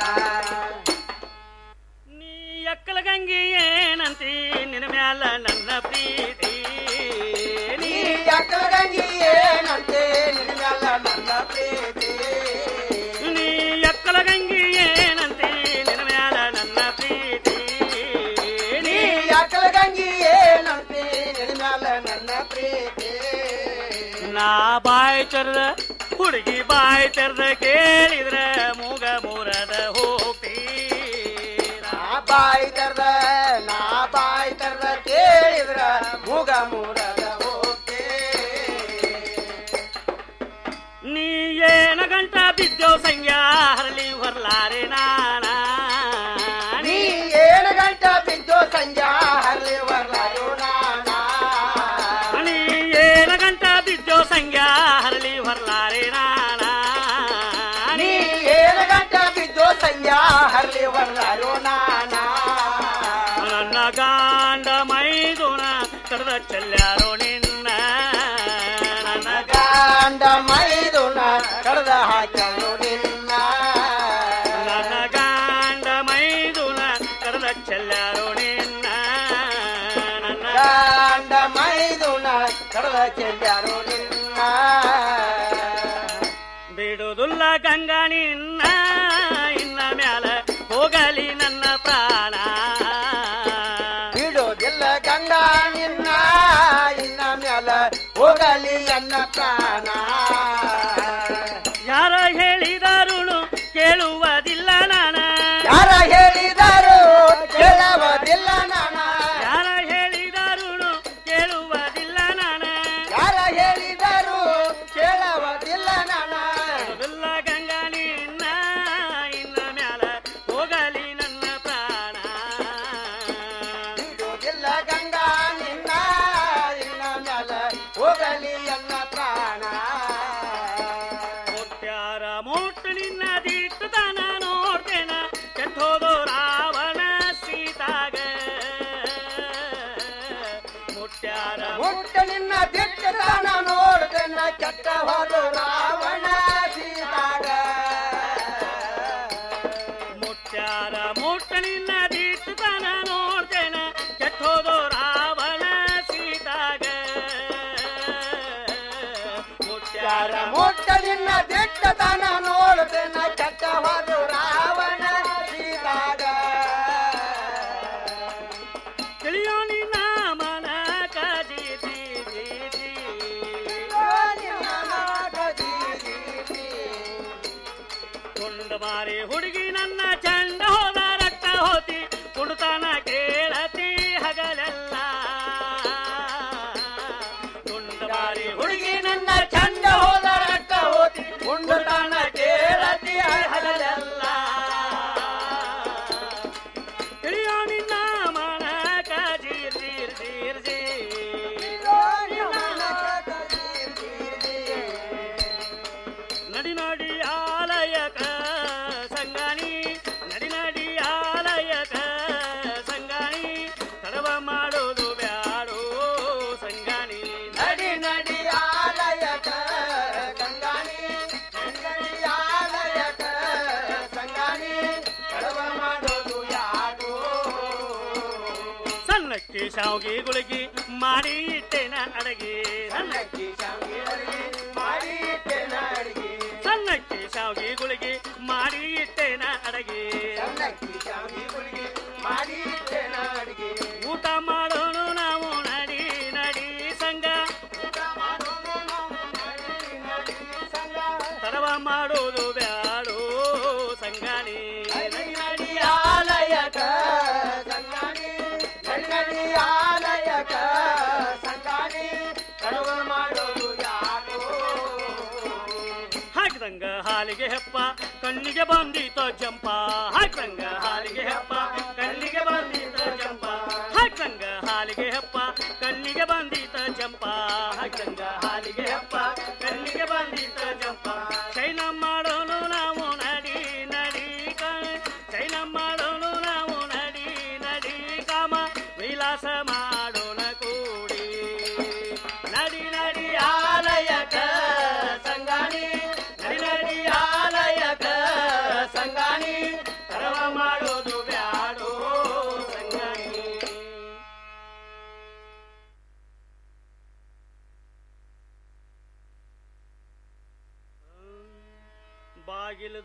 Speaker 20: ನೀ ಎಕ್ಕಲ ಗಂಗಿ ಏನಂತಿ ನಿನ್ನ ಮ್ಯಾಲ ನನ್ನ ಪ್ರೀತಿ
Speaker 5: ನೀ ಅಕ್ಕಲ ಗಂಗಿ ಏನಂತೆ ನಿನ್ನ ಮ್ಯಾಲ ನನ್ನ ಪ್ರೀತಿ
Speaker 20: ನೀ ಎಕ್ಕಲ ಗಂಗಿ ಏನಂತಿ ನಿನ್ನ ಮ್ಯಾಲ ನನ್ನ ಪ್ರೀತಿ
Speaker 5: ನೀ ಅಕ್ಕಲ ಗಂಗಿ ಏನಂತೆ ನಿನ್ನ ಮ್ಯಾಲ ನನ್ನ ಪ್ರೀತಿ
Speaker 20: ನಾ ಬಾಯ್ ತೆರೆದ ಹುಡುಗಿ ಬಾಯ್ ತೆರೆದ ಕೇಳಿದ್ರ ಮೂಗ ಮೂರದ ಹೋಗ್ತೀ
Speaker 5: ನಾ ಬಾಯಿ ತರ್ದ ನಾ ಬಾಯಿ ತರ್ದ ಕೇಳಿದ್ರ ಮೂಗ ಮೂರದ ಹೋಗ್ತೇ
Speaker 20: ನೀ ಏನ ಗಂಟ ಬಿದ್ದೋ ಸಂಗ್ಯಾ ಹರಳಿ ಹೊರ್ಲಾರೆ ನಾನ
Speaker 5: ನೀ ಏಳು ಗಂಟ ಬಿದ್ದು ಸಂಜಾ ಹರ್ಲಿ ಬರ್ಲಾರು ನಾನಾ
Speaker 20: ನೀ ಏನ ಗಂಟ ಬಿದ್ದೋ ಸಂಗ್ಯಾ ಹರಳಿ ಹೊರ್ಲಾರೆ ನಾನ
Speaker 5: ನೀ ಏಳು ಗಂಟ ಬಿದ್ದು ಸಂಜಾ ಹರ್ಲಿ ಬರ್ಲಾರು ನಾನಾ
Speaker 20: ನನ್ನ ಗಾಂಡ ಮೈದುನ ಕಡದ ಚೆಲ್ಲಾರೋ ನಿನ್ನ ನನ್ನ
Speaker 5: ಗಂಡ ಮೈದುನ ಕಡ್ದ ಹಾಕ್ಯಾನು ನಿನ್ನ
Speaker 20: ನನ್ನ ಗಾಂಡ ಮೈದುನ ಕಡದ ಚೆಲ್ಲಾರೋ ನಿನ್ನ ನನ್ನ
Speaker 5: ಗಂಡ ಮೈದುನ ಕಡ್ದ ಚೆಲ್ಲಾರು ನಿನ್ನ
Speaker 20: ಬಿಡುದುಲ್ಲ ಗಂಗಾ ನಿನ್ನ ಇನ್ನ ಮ್ಯಾಲ ಹೋಗಲಿ ನನ್ನ ಪ್ರಾಣ
Speaker 5: ಬಿಡೋದಿಲ್ಲ ಗಂಗಾ ನಿನ್ನ ಇನ್ನ ಮ್ಯಾಲ ಹೋಗಲಿ ಅನ್ನ ಪ್ರಾಣ
Speaker 20: ಯಾರ ಹೇಳಿದರುಳು ಕೇಳುವುದಿಲ್ಲ ನಾನ
Speaker 5: ಯಾರ ಹೇಳಿದರು ಕೇಳವದಿಲ್ಲ ನಾನ
Speaker 20: ಯಾರ ಹೇಳಿದರುಳು ಕೇಳುವುದಿಲ್ಲ ನಾನ
Speaker 5: ಯಾರ ಹೇಳಿದರು ಕೇಳವದಿಲ್ಲ ನಾನ
Speaker 20: ಬಿಡುದಿಲ್ಲ ಗಂಗಾ ನಿನ್ನ ಇನ್ನ ಮ್ಯಾಲ ಹೋಗಲಿ ನನ್ನ ಪ್ರಾಣ
Speaker 5: ಬಿಡೋದಿಲ್ಲ ಗಂಗಾ ನಿನ್ನ ಇನ್ನ ಮ್ಯಾಲ ಹೋಗಲಿ ಅನ್ನ ಪ್ರಾಣ
Speaker 20: ಮುತ್ಯಾರ ಮುಟ್ಟು ನಿನ್ನ ದಿಟ್ಟು ತಾನ ನೋಡ್ತೇನ ಕೆಟ್ಟೋದು ರಾವಣ ಸೀತಾಗ ಮುಟ್ಯಾರ
Speaker 5: ಮುಟ್ಟ ನಿನ್ನ ದಿಟ್ಟತನ ನೋಡ್ದೆನ ಕೆಟ್ಟ ಹೋದು ರಾವಣ ಸೀತಾಗ
Speaker 20: ಮುಟ್ಯಾರ ಮುಟ್ಟು ನಿನ್ನ ದಿಟ್ಟು ತಾನ ನೋಡ್ತೇನ ಕೆಟ್ಟೋದು ರಾವಣ ಸೀತಾಗ ಮುಟ್ಯಾರ
Speaker 5: ಯಾರ ಮುಟ್ಟ ನಿನ್ನ ದಿಟ್ಟತನ ನೋಡ್ದೆನ ಕೆಟ್ಟ ಹೋದು ರಾವಣ ಸೀತಾಗ
Speaker 20: ತಿಳಿಯೋ ನಿನ್ನ ಮನ ಕಾಜಿ ಜಿ ಜಿ ಜಿ. ಕುಂಡ ಮಾರಿ ಹುಡುಗಿ ನನ್ನ ಚಂಡ ಹೋದ ರಕ್ತ ಹೋತಿ ಕುಡುತಾನ ಕೇಳತಿ ಹಗಲೆಲ್ಲ ಕುಂಡ ಮಾರಿ ಹುಡುಗಿ ನನ್ನ ಚಂಡ ಹೋದ ರಕ್ತ ಹೋತಿ ಕುಂಡುತಾನ ಕೇಳತಿ ಹಗಲೆಲ್ಲ ತಿಳಿಯೋ ನಿನ್ನ ಮನ ಕಾಜೀರ್ ಜೀರ್ ಜೀರ್ ಜೀ ನಡಿ ನಡಿ ಆಲಯಕ ಸಂಗಾನಿ ನಡಿ ನಡಿ ಆಲಯಕ ಸಂಗಾನಿ ತಡವ ಮಾಡೋದು ಬ್ಯಾಡೋ ಸಂಗಾನಿ
Speaker 5: ನಡಿ ನಡಿ ಆಲಯಕ ಗಂಗಾನಿ ನಡಿ ಆಲಯಕ ಸಂಗಾನಿ ಕಡವ ಮಾಡೋದು ಯಾರು
Speaker 20: ಸಣ್ಣಕ್ಕಿ ಶಾವ್ಗಿ ಗುಳಿಗಿ ಮಾಡಿ ಇಟ್ಟೇನ ಅಡಗಿ
Speaker 5: ಸಣ್ಣಕ್ಕಿ ಶಾವ್ಗಿ ಅಡಿಗೆ ಮಾಡಿ ಇಟ್ಟೆನ ಅಡಿಗೆ
Speaker 20: ಸಣ್ಣಕ್ಕಿ ಶಾವ್ಗಿ ಗುಳಿಗಿ ಮಾಡಿ ಇಟ್ಟೇನ ಅಡಗಿ
Speaker 5: ಸಣ್ಣಕ್ಕಿ ಶಾವ್ಗಿ ಗುಳಿಗೆ ಮಾಡಿ ಇಟ್ಟೆನ ಅಡಿಗೆ
Speaker 20: ಊಟ ಮಾಡೋಣ ನಾವು ನಡಿ ನಡಿ ಸಂಗ ತಡವ ಮಾಡೋದು ಬ್ಯಾಡೋ ಸಂಗಾನಿ
Speaker 5: ನಡಿ ನಡಿ ಆಲಯಕ ಸಂಗಾನಿ ನಡಿ ನಡಿ ಆಲಯಕ ಸಂಗಾನಿ ಕಡವ ಮಾಡೋದು ಯಾರು
Speaker 20: ಹಾಕಿದಂಗ ಹಾಲಿಗೆ ಹಾಲಿಗೆ ಹೆಪ್ಪ ಕಣ್ಣಿಗೆ ಬಂದೀತ ಜಂಪ ಹಾಕಂಗ ಹಾಲಿಗೆ ಹೆಪ್ಪ ಕಣ್ಣಿಗೆ ಬಂದೀತ ಜಂಪ ಹಾಕಂಗ ಹಾಲಿಗೆ ಹೆಪ್ಪ ಕಣ್ಣಿಗೆ ಬಂದೀತ ಜಂಪ ಹಾಕಂಗ ಹಾಲಿಗೆ ಹೆಪ್ಪ ಕಣ್ಣಿಗೆ ಬಂದೀತ ಜಂಪ ಚೈನ ಮಾಡೋನು ನಾವು ನಡಿ ನಡಿ ಕ- ಚೈನ ಮಾಡೋನು ನಾವು ನಡಿ ನಡಿ ಕಾಮ ವಿಲಾಸ ಮಾಡೋಣ ಕೂಡಿ ನಡಿ ನಡಿ ಆಲಯಕ ಸಂಗಾಣಿ ನಡಿ ನಡಿ ಆಲಯಕ ಸಂಗಾಣಿ ಕರವ ಮಾಡೋದು ಬ್ಯಾಡೋ ಸಂಗಾಣಿ ಬಾಗಿಲು